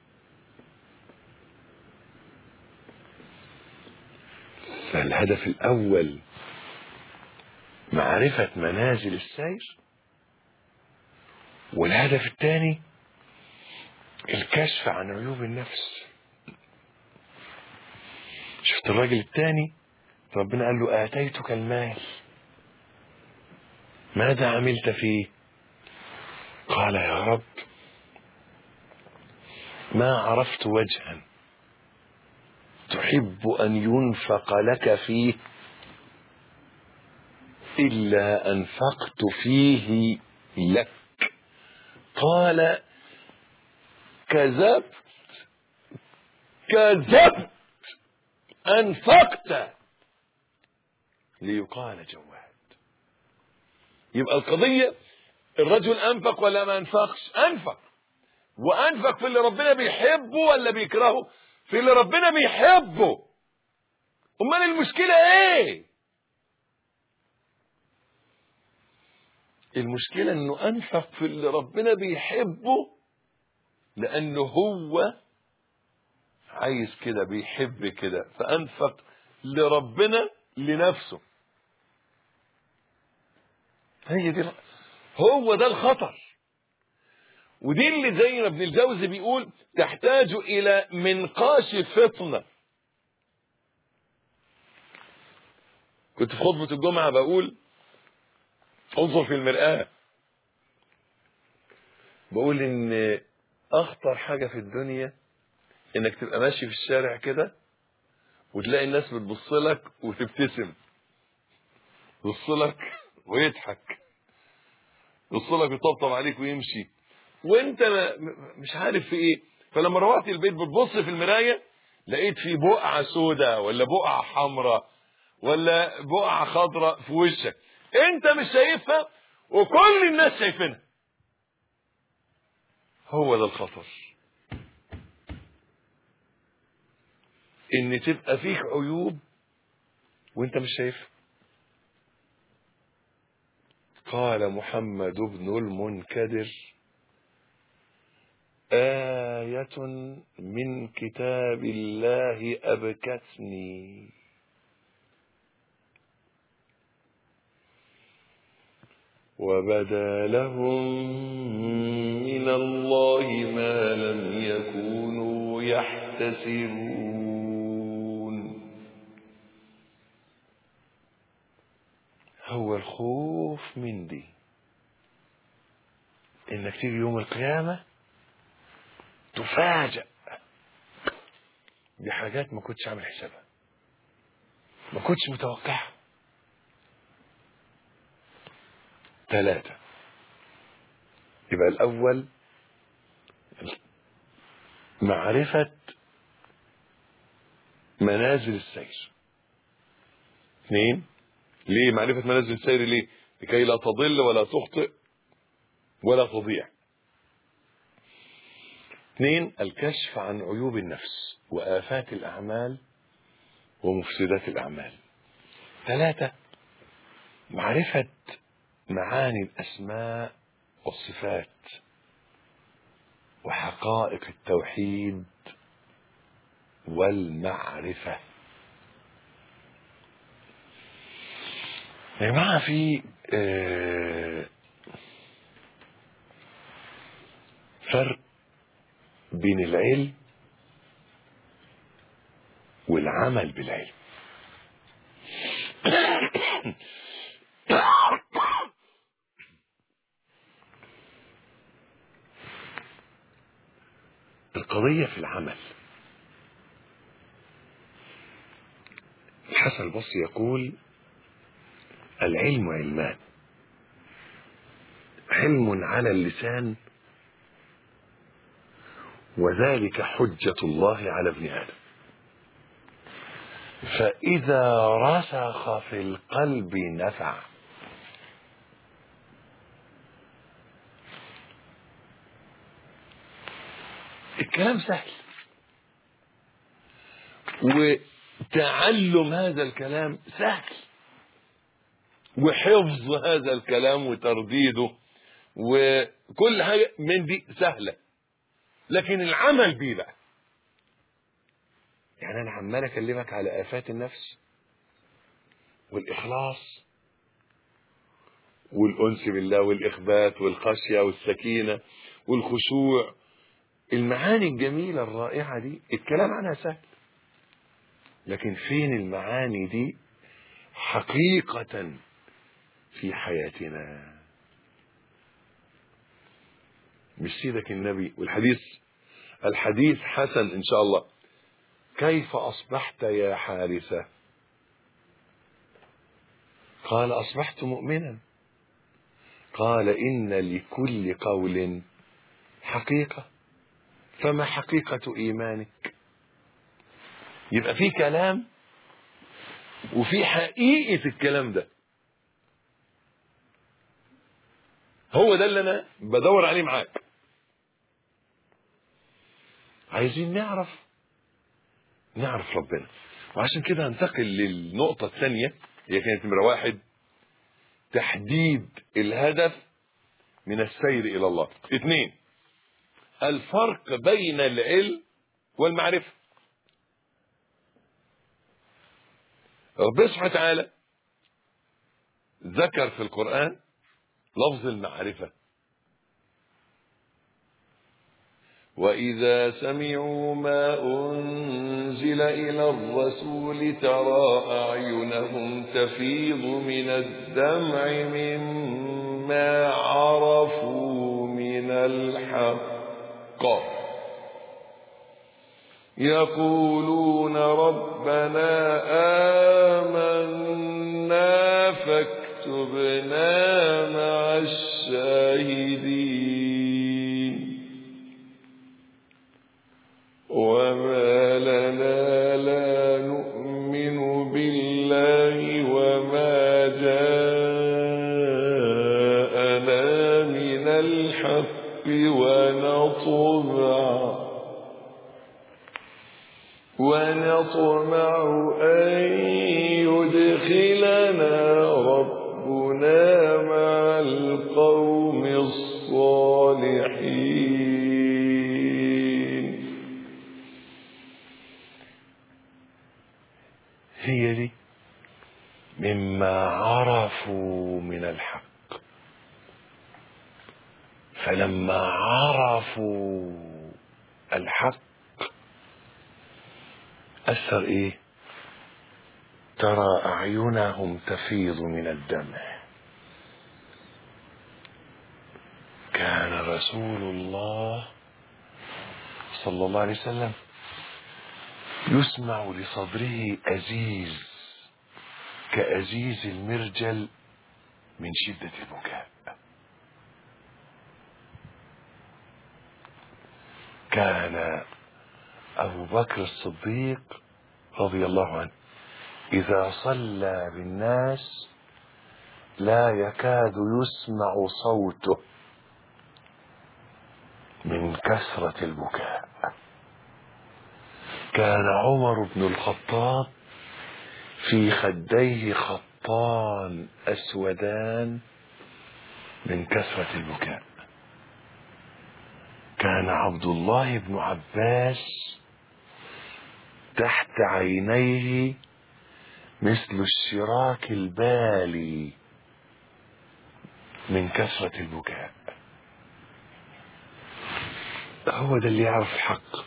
فالهدف الأول معرفة منازل السير والهدف الثاني الكشف عن عيوب النفس شفت الراجل الثاني ربنا قال له آتيتك المال ماذا عملت فيه قال يا رب ما عرفت وجها تحب أن ينفق لك فيه إلا أنفقت فيه لك قال كذبت كذبت أنفقت ليقال جواد يبقى القضية الرجل أنفق ولا ما أنفقش أنفق وأنفق في اللي ربنا بيحبه ولا بيكرهه في اللي ربنا بيحبه أمال المشكلة إيه المشكلة انه انفق في اللي ربنا بيحبه لانه هو عايز كده بيحب كده فانفق لربنا لنفسه هي دي هو ده الخطر ودي اللي زي ما ابن الجوزي بيقول تحتاج الى منقاش فطنه كنت في خطبه الجمعه بقول انظر في المرآة بقول ان اخطر حاجة في الدنيا انك تبقى ماشي في الشارع كده وتلاقي الناس بتبص لك وتبتسم يبص لك ويضحك يبص لك ويطبطب عليك ويمشي وانت ما مش عارف في ايه فلما روحت البيت بتبص في المرايه لقيت في بقعة سوداء ولا بقعة حمراء ولا بقعة خضراء في وشك انت مش شايفها وكل الناس شايفينها هو ده الخطر ان تبقى فيك عيوب وانت مش شايفها قال محمد بن المنكدر آية من كتاب الله أبكتني وبدا لهم من الله ما لم يكونوا يحتسبون هو الخوف من دي انك تيجي يوم القيامة تفاجأ بحاجات ما كنتش عامل حسابها ما كنتش متوقعها ثلاثة يبقى الأول معرفة منازل السير اثنين ليه معرفة منازل السير ليه لكي لا تضل ولا تخطئ ولا تضيع اثنين الكشف عن عيوب النفس وآفات الأعمال ومفسدات الأعمال ثلاثة معرفة معاني الأسماء والصفات وحقائق التوحيد والمعرفة يا جماعة في آه، فرق بين العلم والعمل بالعلم القضية في العمل الحسن البصري يقول العلم علمان علم على اللسان وذلك حجة الله على ابن آدم فإذا رسخ في القلب نفع الكلام سهل وتعلم هذا الكلام سهل وحفظ هذا الكلام وترديده وكل حاجة من دي سهلة لكن العمل بيه بقى يعني انا عمال اكلمك على افات النفس والاخلاص والانس بالله والاخبات والخشيه والسكينه والخشوع المعاني الجميله الرائعه دي الكلام عنها سهل لكن فين المعاني دي حقيقه في حياتنا مش سيدك النبي والحديث الحديث حسن ان شاء الله كيف اصبحت يا حارثه قال اصبحت مؤمنا قال ان لكل قول حقيقه فما حقيقه ايمانك يبقى في كلام وفي حقيقه الكلام ده هو ده اللي انا بدور عليه معاك عايزين نعرف نعرف ربنا وعشان كده هنتقل للنقطة الثانية هي كانت نمرة واحد تحديد الهدف من السير إلى الله اثنين الفرق بين العلم والمعرفة ربنا سبحانه وتعالى ذكر في القرآن لفظ المعرفة وإذا سمعوا ما أنزل إلى الرسول ترى أعينهم تفيض من الدمع مما عرفوا من الحق يقولون ربنا آمنا فاكتبنا مع الشاهدين وما لنا لنا لا نؤمن بالله وما جاءنا من الحق ونطمع ونطمع أن يدخلنا ربنا مع القوم الصالحين هي دي مما عرفوا من الحق فلما عرفوا الحق أثر إيه ترى أعينهم تفيض من الدمع كان رسول الله صلى الله عليه وسلم يسمع لصدره أزيز كأزيز المرجل من شدة البكاء كان أبو بكر الصديق رضي الله عنه إذا صلى بالناس لا يكاد يسمع صوته من كثرة البكاء كان عمر بن الخطاب في خديه خطان أسودان من كثرة البكاء كان عبد الله بن عباس تحت عينيه مثل الشراك البالي من كثرة البكاء هو ده اللي يعرف الحق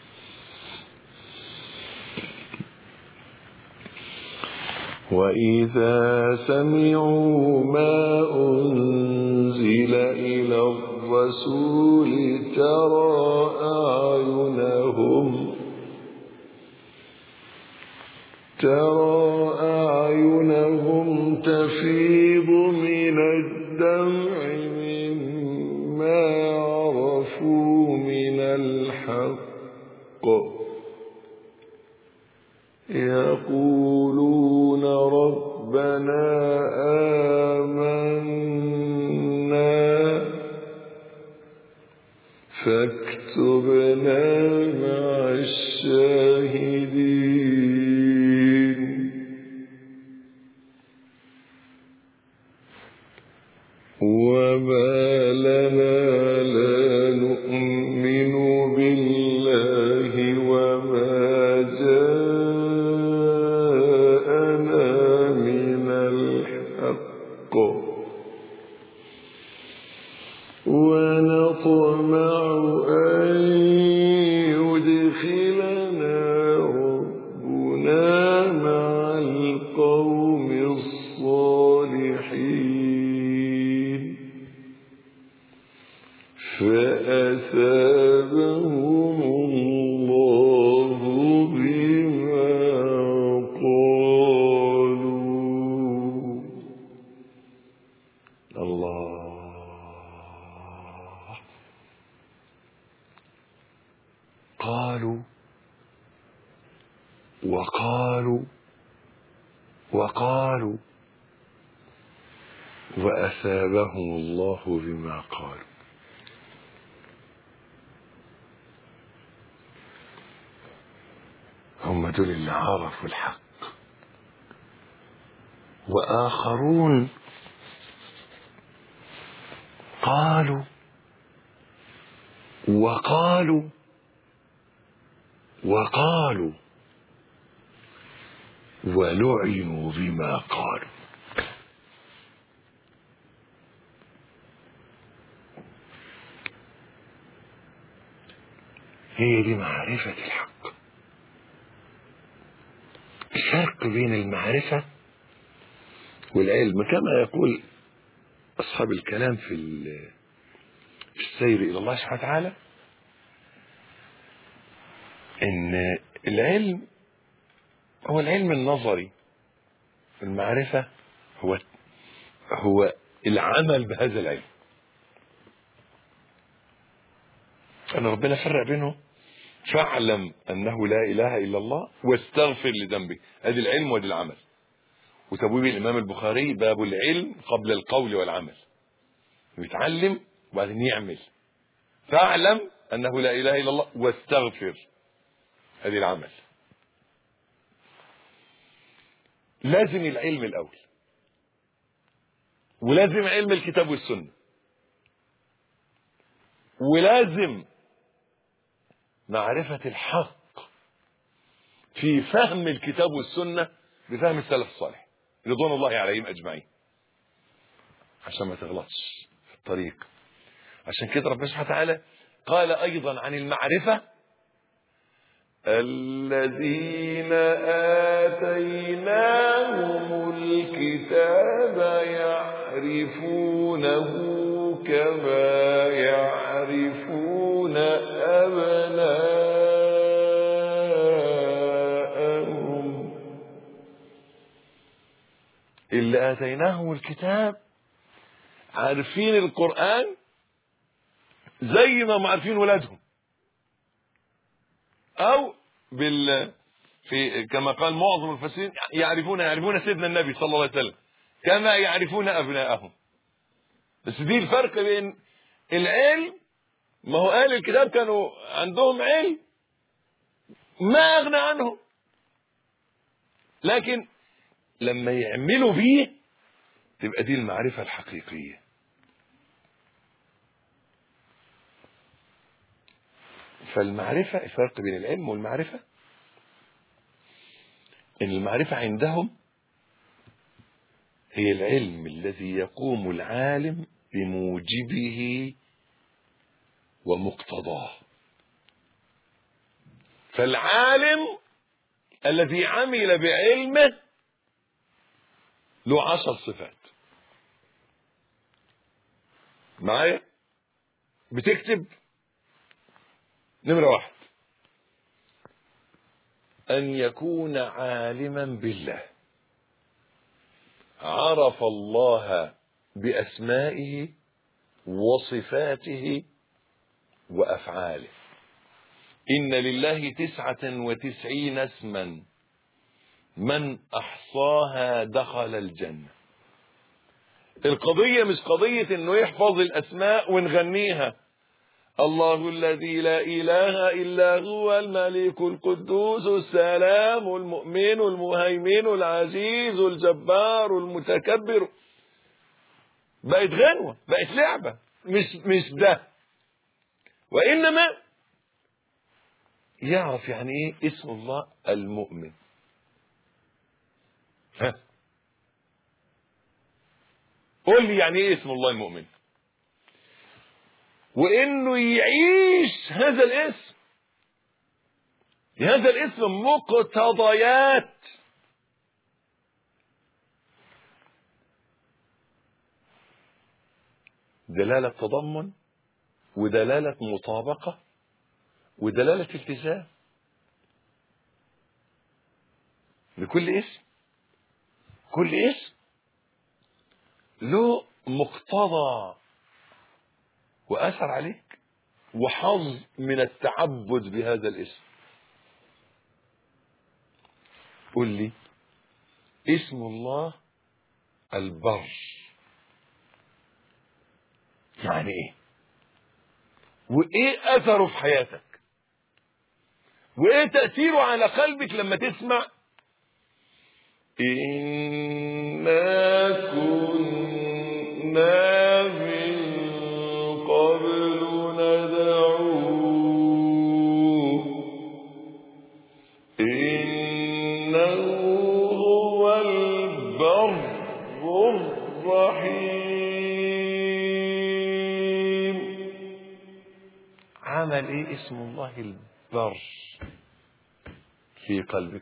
وإذا سمعوا ما أنزل إلى الرسول ترى أعينهم ترى أعينهم تفيض من الدمع مما عرفوا من الحق يقولون ربنا آمنا فاكتبنا مع الشاهدين وما لنا لا نؤمن بالله وما جاءنا من الحق ونطمع أن يدخلنا ربنا مع القوم الصالحين فأثابهم الله بما قالوا الله قالوا وقالوا وقالوا وأثابهم الله بما قالوا هم دول اللي عرفوا الحق وآخرون قالوا وقالوا وقالوا ولعنوا بما قالوا هي دي معرفة الحق الفرق بين المعرفة والعلم كما يقول أصحاب الكلام في ال- في السير إلى الله سبحانه وتعالى إن العلم هو العلم النظري المعرفة هو هو العمل بهذا العلم أن ربنا فرق بينهم فاعلم انه لا اله الا الله واستغفر لذنبك ادي العلم وادي العمل وتبويب الامام البخاري باب العلم قبل القول والعمل يتعلم وبعدين يعمل فاعلم انه لا اله الا الله واستغفر ادي العمل لازم العلم الاول ولازم علم الكتاب والسنه ولازم معرفة الحق في فهم الكتاب والسنة بفهم السلف الصالح رضوان الله عليهم أجمعين عشان ما تغلطش في الطريق عشان كده ربنا سبحانه وتعالى قال أيضا عن المعرفة الذين آتيناهم الكتاب يعرفونه كما يعرفون أبناءهم اللي آتيناهم الكتاب عارفين القرآن زي ما هم عارفين ولادهم أو بال في كما قال معظم المفسرين يعرفون يعرفون سيدنا النبي صلى الله عليه وسلم كما يعرفون أبناءهم بس دي الفرق بين العلم ما هو اهل الكتاب كانوا عندهم علم ما اغنى عنهم لكن لما يعملوا بيه تبقى دي المعرفة الحقيقية فالمعرفة الفرق بين العلم والمعرفة ان المعرفة عندهم هي العلم الذي يقوم العالم بموجبه ومقتضاه فالعالم الذي عمل بعلمه له عشر صفات معايا بتكتب نمرة واحد أن يكون عالما بالله عرف الله بأسمائه وصفاته وأفعاله إن لله تسعة وتسعين اسما من أحصاها دخل الجنة القضية مش قضية انه يحفظ الاسماء ونغنيها الله الذي لا اله الا هو الملك القدوس السلام المؤمن المهيمن العزيز الجبار المتكبر بقت غنوة بقت لعبة مش مش ده وانما يعرف يعني ايه اسم الله المؤمن ها قول لي يعني ايه اسم الله المؤمن وانه يعيش هذا الاسم هذا الاسم مقتضيات دلالة تضمن ودلالة مطابقة ودلالة التزام لكل اسم كل اسم له مقتضى وأثر عليك وحظ من التعبد بهذا الاسم قل لي اسم الله البر يعني ايه وايه اثره في حياتك وايه تأثيره على قلبك لما تسمع إنا كنا من قبل ندعوه إنه هو البر الرحيم عمل ايه اسم الله البر في قلبك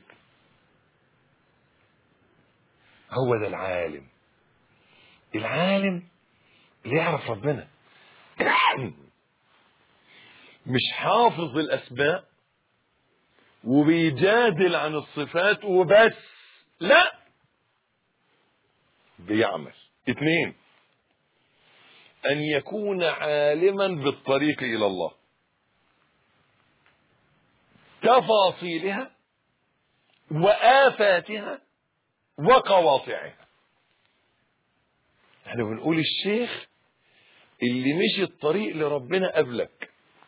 هو ده العالم العالم اللي يعرف ربنا مش حافظ الاسماء وبيجادل عن الصفات وبس لا بيعمل اثنين ان يكون عالما بالطريق الى الله تفاصيلها وآفاتها وقواطعها احنا بنقول الشيخ اللي مشي الطريق لربنا قبلك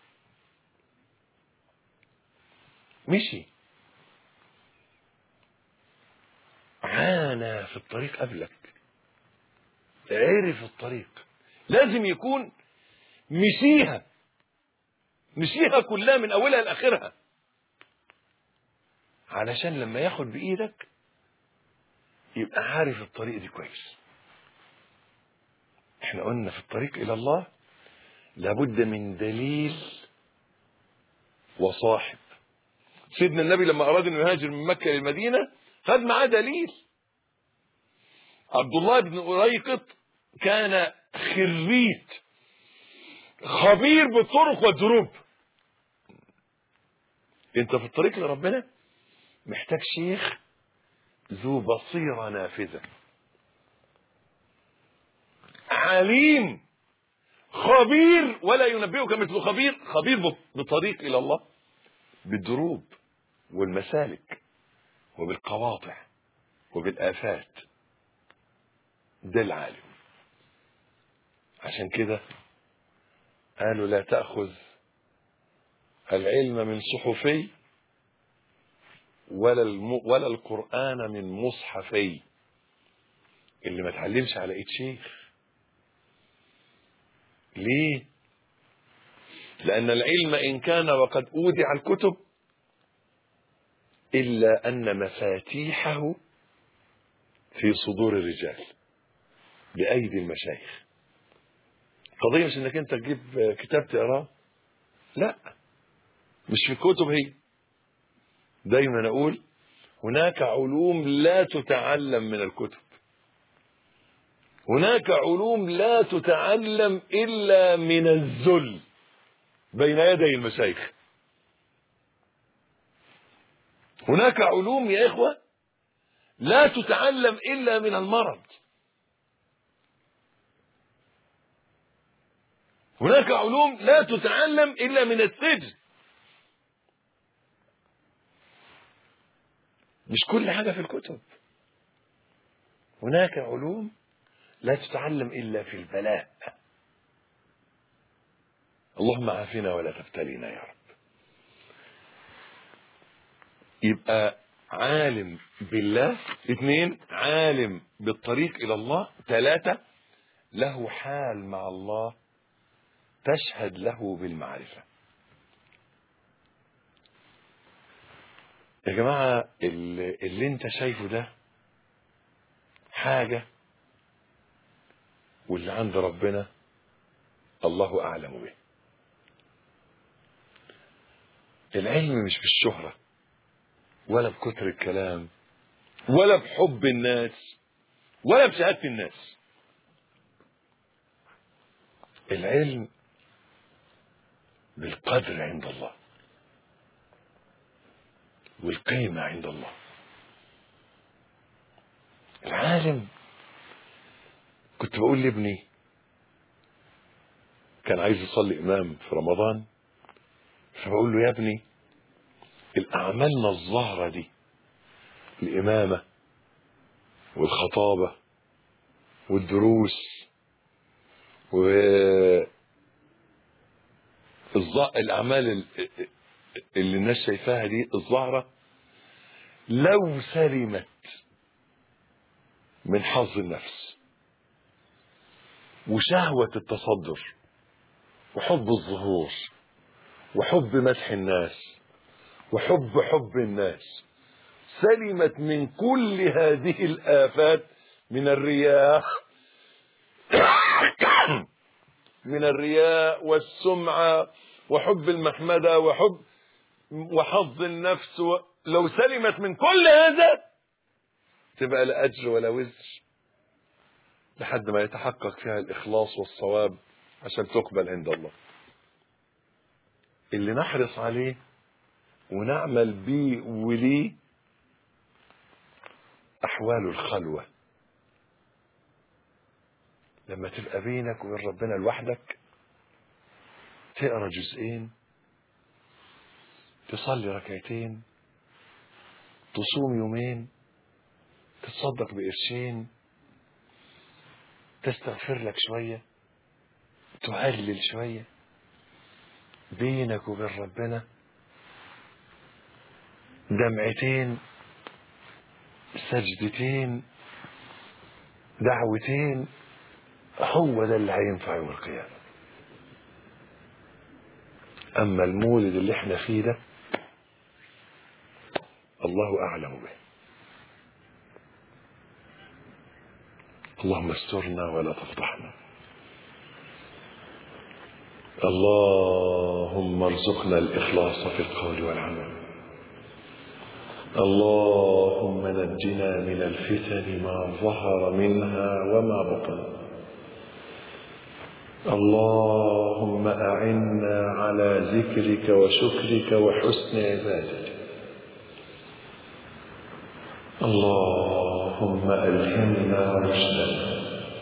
مشي عانى في الطريق قبلك عرف الطريق لازم يكون مشيها مشيها كلها من اولها لاخرها علشان لما ياخد بايدك يبقى عارف الطريق دي كويس احنا قلنا في الطريق الى الله لابد من دليل وصاحب سيدنا النبي لما اراد انه يهاجر من مكه للمدينه خد معاه دليل عبد الله بن أريقط كان خريت خبير بالطرق والدروب انت في الطريق لربنا محتاج شيخ ذو بصيرة نافذة عليم خبير ولا ينبئك مثل خبير خبير بالطريق إلى الله بالدروب والمسالك وبالقواطع وبالآفات ده العالم عشان كده قالوا لا تأخذ العلم من صحفي ولا الم... ولا القرآن من مصحفي اللي ما اتعلمش على ايد شيخ ليه لأن العلم إن كان وقد أودع الكتب إلا أن مفاتيحه في صدور الرجال بأيدي المشايخ قضية مش انك انت تجيب كتاب تقراه لا مش في الكتب هي دايما اقول هناك علوم لا تتعلم من الكتب هناك علوم لا تتعلم الا من الذل بين يدي المشايخ هناك علوم يا اخوه لا تتعلم الا من المرض هناك علوم لا تتعلم الا من السجن مش كل حاجه في الكتب هناك علوم لا تتعلم الا في البلاء اللهم عافنا ولا تبتلينا يا رب يبقى عالم بالله اثنين عالم بالطريق الى الله ثلاثة له حال مع الله تشهد له بالمعرفة يا جماعة اللي, اللي انت شايفه ده حاجة واللي عند ربنا الله أعلم به العلم مش بالشهرة ولا بكتر الكلام ولا بحب الناس ولا بشهادة الناس العلم بالقدر عند الله والقيمة عند الله العالم كنت بقول لابني كان عايز يصلي إمام في رمضان فبقول له يا ابني الأعمالنا الظاهرة دي الإمامة والخطابة والدروس و الأعمال اللي الناس شايفاها دي الظاهرة لو سلمت من حظ النفس وشهوة التصدر وحب الظهور وحب مدح الناس وحب حب الناس سلمت من كل هذه الآفات من الرياء من الرياء والسمعة وحب المحمدة وحب وحظ النفس و... لو سلمت من كل هذا تبقى لا أجر ولا وزر لحد ما يتحقق فيها الإخلاص والصواب عشان تقبل عند الله اللي نحرص عليه ونعمل بيه وليه أحوال الخلوة لما تبقى بينك وبين ربنا لوحدك تقرا جزئين تصلي ركعتين تصوم يومين تتصدق بقرشين تستغفر لك شوية تهلل شوية بينك وبين ربنا دمعتين سجدتين دعوتين هو ده اللي هينفع يوم القيامة أما المولد اللي احنا فيه ده الله أعلم به اللهم استرنا ولا تفضحنا اللهم ارزقنا الإخلاص في القول والعمل اللهم نجنا من الفتن ما ظهر منها وما بطن اللهم أعنا على ذكرك وشكرك وحسن عبادتك اللهم ألهمنا رشدنا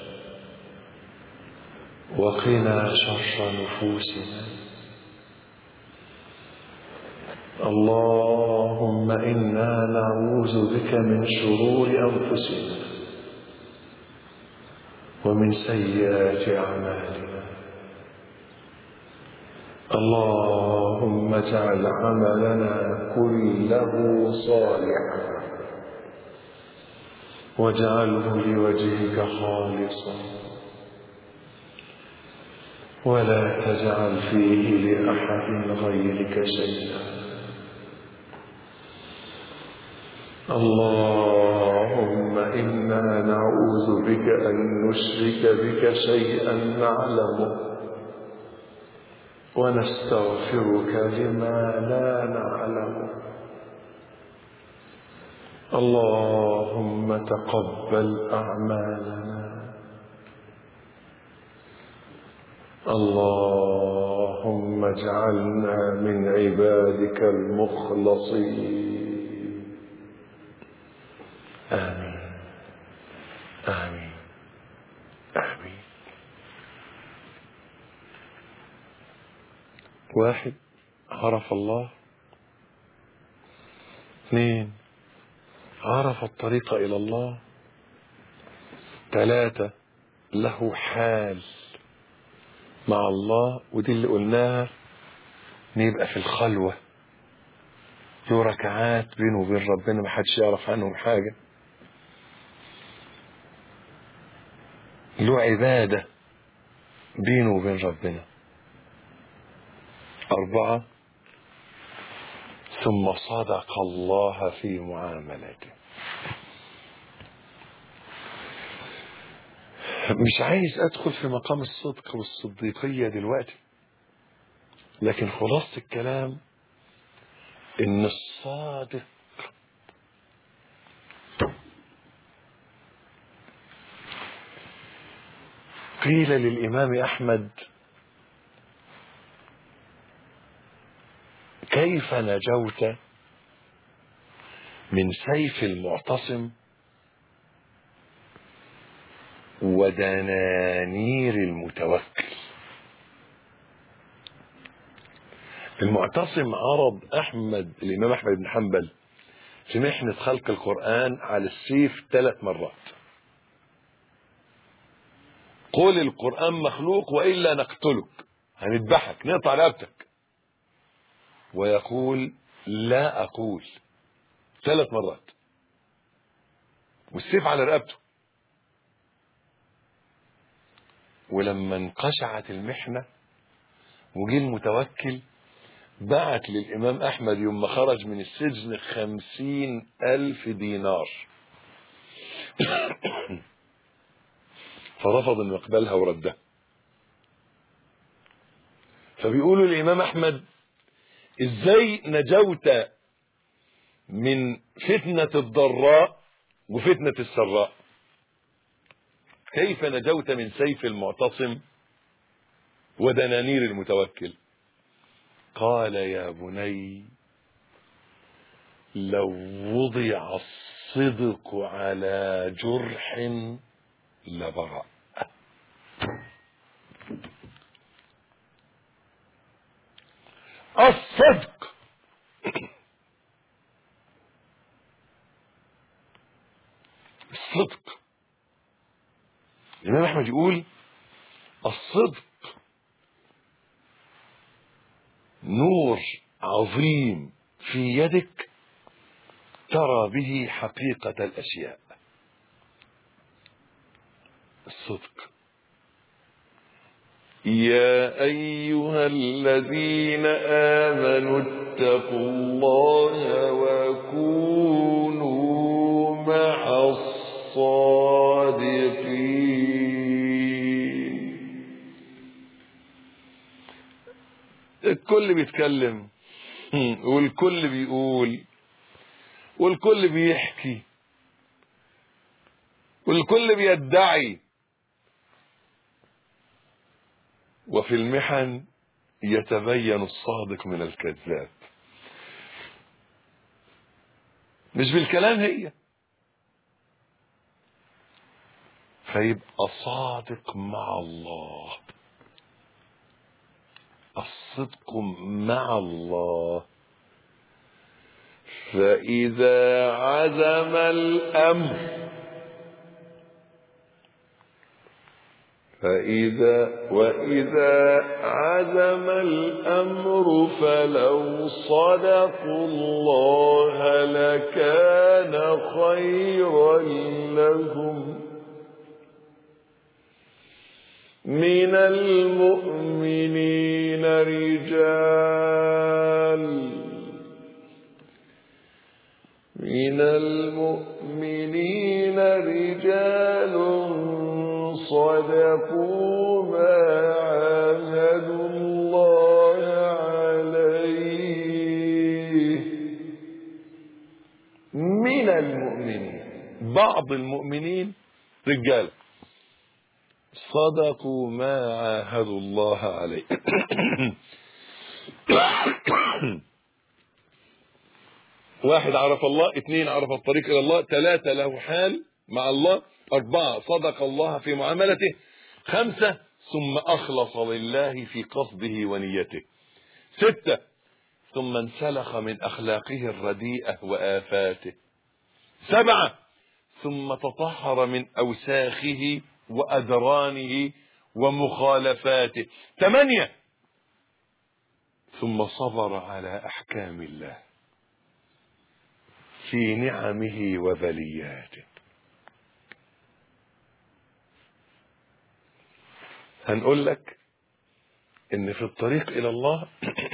وقنا شر نفوسنا اللهم إنا نعوذ بك من شرور أنفسنا ومن سيئات أعمالنا اللهم اجعل عملنا كله صالحا واجعله لوجهك خالصا ولا تجعل فيه لأحد غيرك شيئا اللهم إنا نعوذ بك أن نشرك بك شيئا نعلمه ونستغفرك لما لا نعلمه اللهم تقبل أعمالنا اللهم اجعلنا من عبادك المخلصين آمين آمين آمين واحد عرف الله اثنين عرف الطريق إلى الله ثلاثة له حال مع الله ودي اللي قلناها نبقى في الخلوة له ركعات بينه وبين ربنا ما حدش يعرف عنهم حاجة له عبادة بينه وبين ربنا أربعة ثم صدق الله في معاملته مش عايز ادخل في مقام الصدق والصديقية دلوقتي لكن خلاصة الكلام ان الصادق قيل للامام احمد كيف نجوت من سيف المعتصم ودنانير المتوكل المعتصم عرض احمد الامام احمد بن حنبل في محنة خلق القرآن على السيف ثلاث مرات قول القرآن مخلوق وإلا نقتلك هنذبحك نقطع رقبتك ويقول لا أقول ثلاث مرات والسيف على رقبته ولما انقشعت المحنة وجي المتوكل بعت للإمام أحمد يوم ما خرج من السجن خمسين ألف دينار فرفض انه يقبلها وردها فبيقولوا الإمام أحمد ازاي نجوت من فتنة الضراء وفتنة السراء كيف نجوت من سيف المعتصم ودنانير المتوكل قال يا بني لو وضع الصدق على جرح لبرأ الصدق الإمام أحمد يقول الصدق نور عظيم في يدك ترى به حقيقة الأشياء الصدق يا أيها الذين آمنوا اتقوا الله وكونوا مع الصادقين الكل بيتكلم والكل بيقول والكل بيحكي والكل بيدعي وفي المحن يتبين الصادق من الكذاب مش بالكلام هي فيبقى صادق مع الله الصدق مع الله فإذا عزم الأمر فإذا وإذا عزم الأمر فلو صدقوا الله لكان خيرا لهم من المؤمنين رجال من المؤمنين رجال صدقوا ما عاهدوا الله عليه من المؤمنين بعض المؤمنين رجال صدقوا ما عاهدوا الله عليه واحد عرف الله اثنين عرف الطريق الى الله ثلاثة له حال مع الله أربعة صدق الله في معاملته خمسة ثم أخلص لله في قصده ونيته ستة ثم انسلخ من أخلاقه الرديئة وآفاته سبعة ثم تطهر من أوساخه وأدرانه ومخالفاته ثمانية ثم صبر على أحكام الله في نعمه وبلياته هنقول لك ان في الطريق الى الله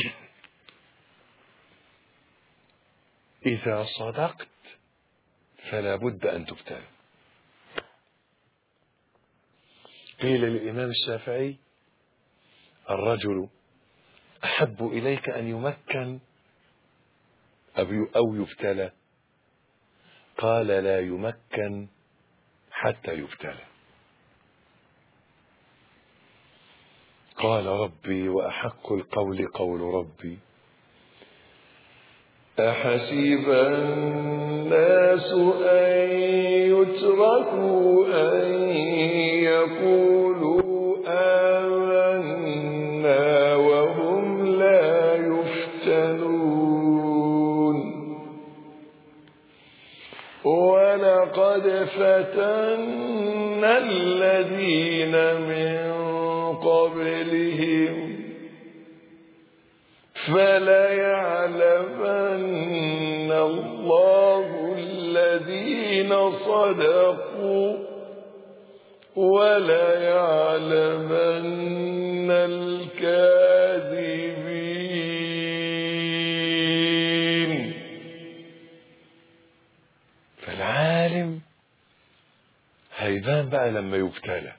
اذا صدقت فلا بد ان تبتلى قيل للامام الشافعي الرجل احب اليك ان يمكن او يبتلى قال لا يمكن حتى يبتلى قال ربي وأحق القول قول ربي أحسب الناس أن يتركوا أن يقولوا آمنا وهم لا يفتنون ولقد فتنا الذين من قبلهم فليعلمن الله الذين صدقوا وليعلمن الكاذبين فالعالم هيبان بقى لما يبتلى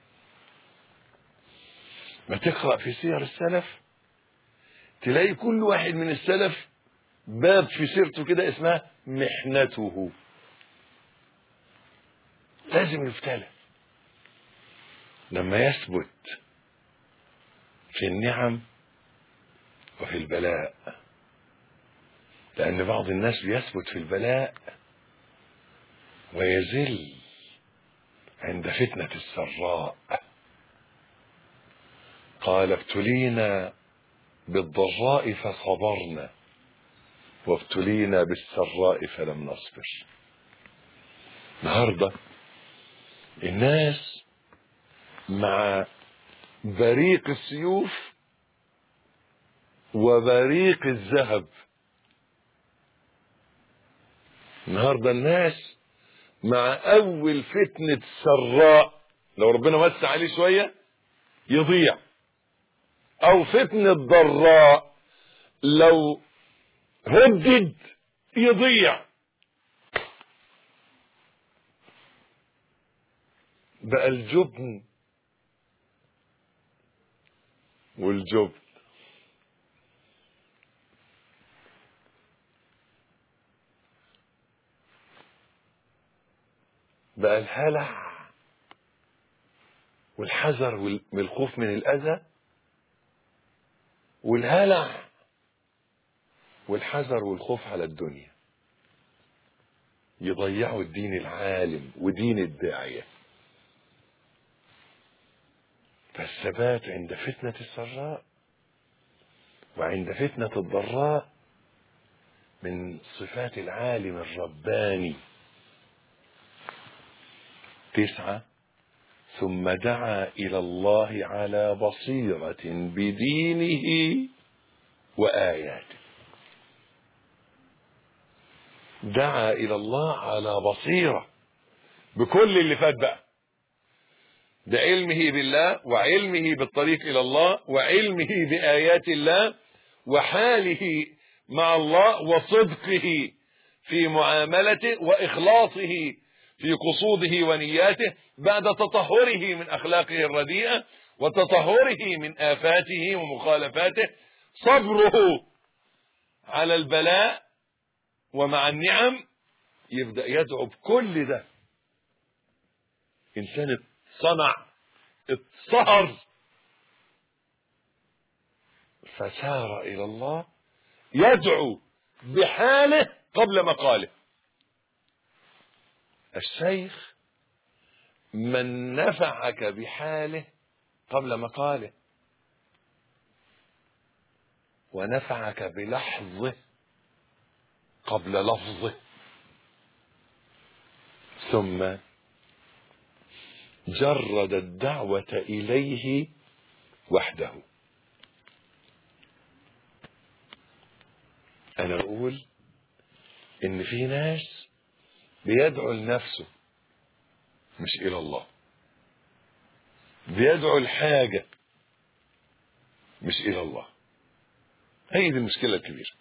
ما تقرأ في سير السلف تلاقي كل واحد من السلف باب في سيرته كده اسمها محنته لازم يبتلى لما يثبت في النعم وفي البلاء لأن بعض الناس بيثبت في البلاء ويزل عند فتنة السراء قال ابتلينا بالضراء فصبرنا وابتلينا بالسراء فلم نصبر النهارده الناس مع بريق السيوف وبريق الذهب النهارده الناس مع اول فتنه سراء لو ربنا وسع عليه شويه يضيع او فتنه ضراء لو هدد يضيع بقى الجبن والجبن بقى الهلع والحذر والخوف من الأذى والهلع والحذر والخوف على الدنيا يضيعوا الدين العالم ودين الداعية فالثبات عند فتنة السراء وعند فتنة الضراء من صفات العالم الرباني تسعة ثم دعا إلى الله على بصيرة بدينه وآياته دعا إلى الله على بصيرة بكل اللي فات بقى بعلمه بالله وعلمه بالطريق إلى الله وعلمه بآيات الله وحاله مع الله وصدقه في معاملته وإخلاصه في قصوده ونياته بعد تطهره من أخلاقه الرديئة وتطهره من آفاته ومخالفاته صبره على البلاء ومع النعم يبدأ يدعو بكل ده إنسان اتصنع اتصهر فسار إلى الله يدعو بحاله قبل مقاله الشيخ من نفعك بحاله قبل مقاله ونفعك بلحظه قبل لفظه ثم جرد الدعوة إليه وحده أنا أقول إن في ناس بيدعو لنفسه مش إلى الله بيدعو الحاجة مش إلى الله هي دي المشكلة الكبيرة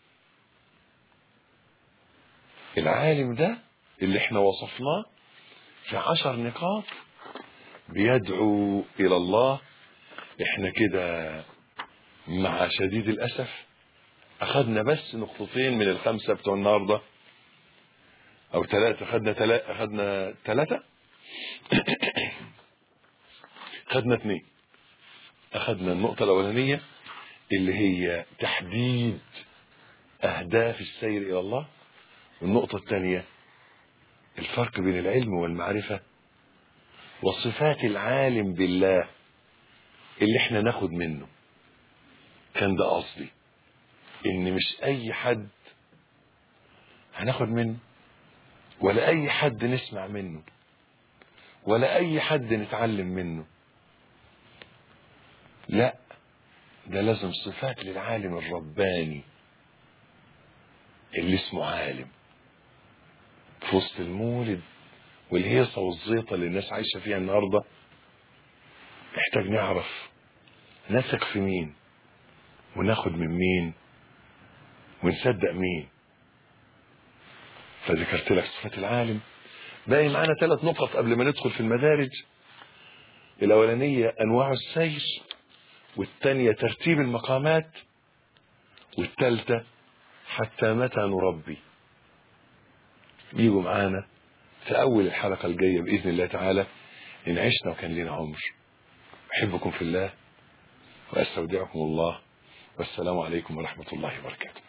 العالم ده اللي احنا وصفناه في عشر نقاط بيدعو إلى الله احنا كده مع شديد الأسف أخذنا بس نقطتين من الخمسة بتوع النهارده او ثلاثة خدنا ثلاثة خدنا ثلاثة خدنا اثنين اخدنا النقطة الاولانية اللي هي تحديد اهداف السير الى الله والنقطة الثانية الفرق بين العلم والمعرفة وصفات العالم بالله اللي احنا ناخد منه كان ده قصدي ان مش اي حد هناخد منه ولا اي حد نسمع منه ولا اي حد نتعلم منه لا ده لازم صفات للعالم الرباني اللي اسمه عالم في وسط المولد والهيصة والزيطة اللي الناس عايشة فيها النهاردة محتاج نعرف نثق في مين وناخد من مين ونصدق مين فذكرت لك صفات العالم باقي معانا ثلاث نقط قبل ما ندخل في المدارج الأولانية أنواع السير والثانية ترتيب المقامات والثالثة حتى متى نربي يجوا معانا في أول الحلقة الجاية بإذن الله تعالى إن عشنا وكان لنا عمر أحبكم في الله وأستودعكم الله والسلام عليكم ورحمة الله وبركاته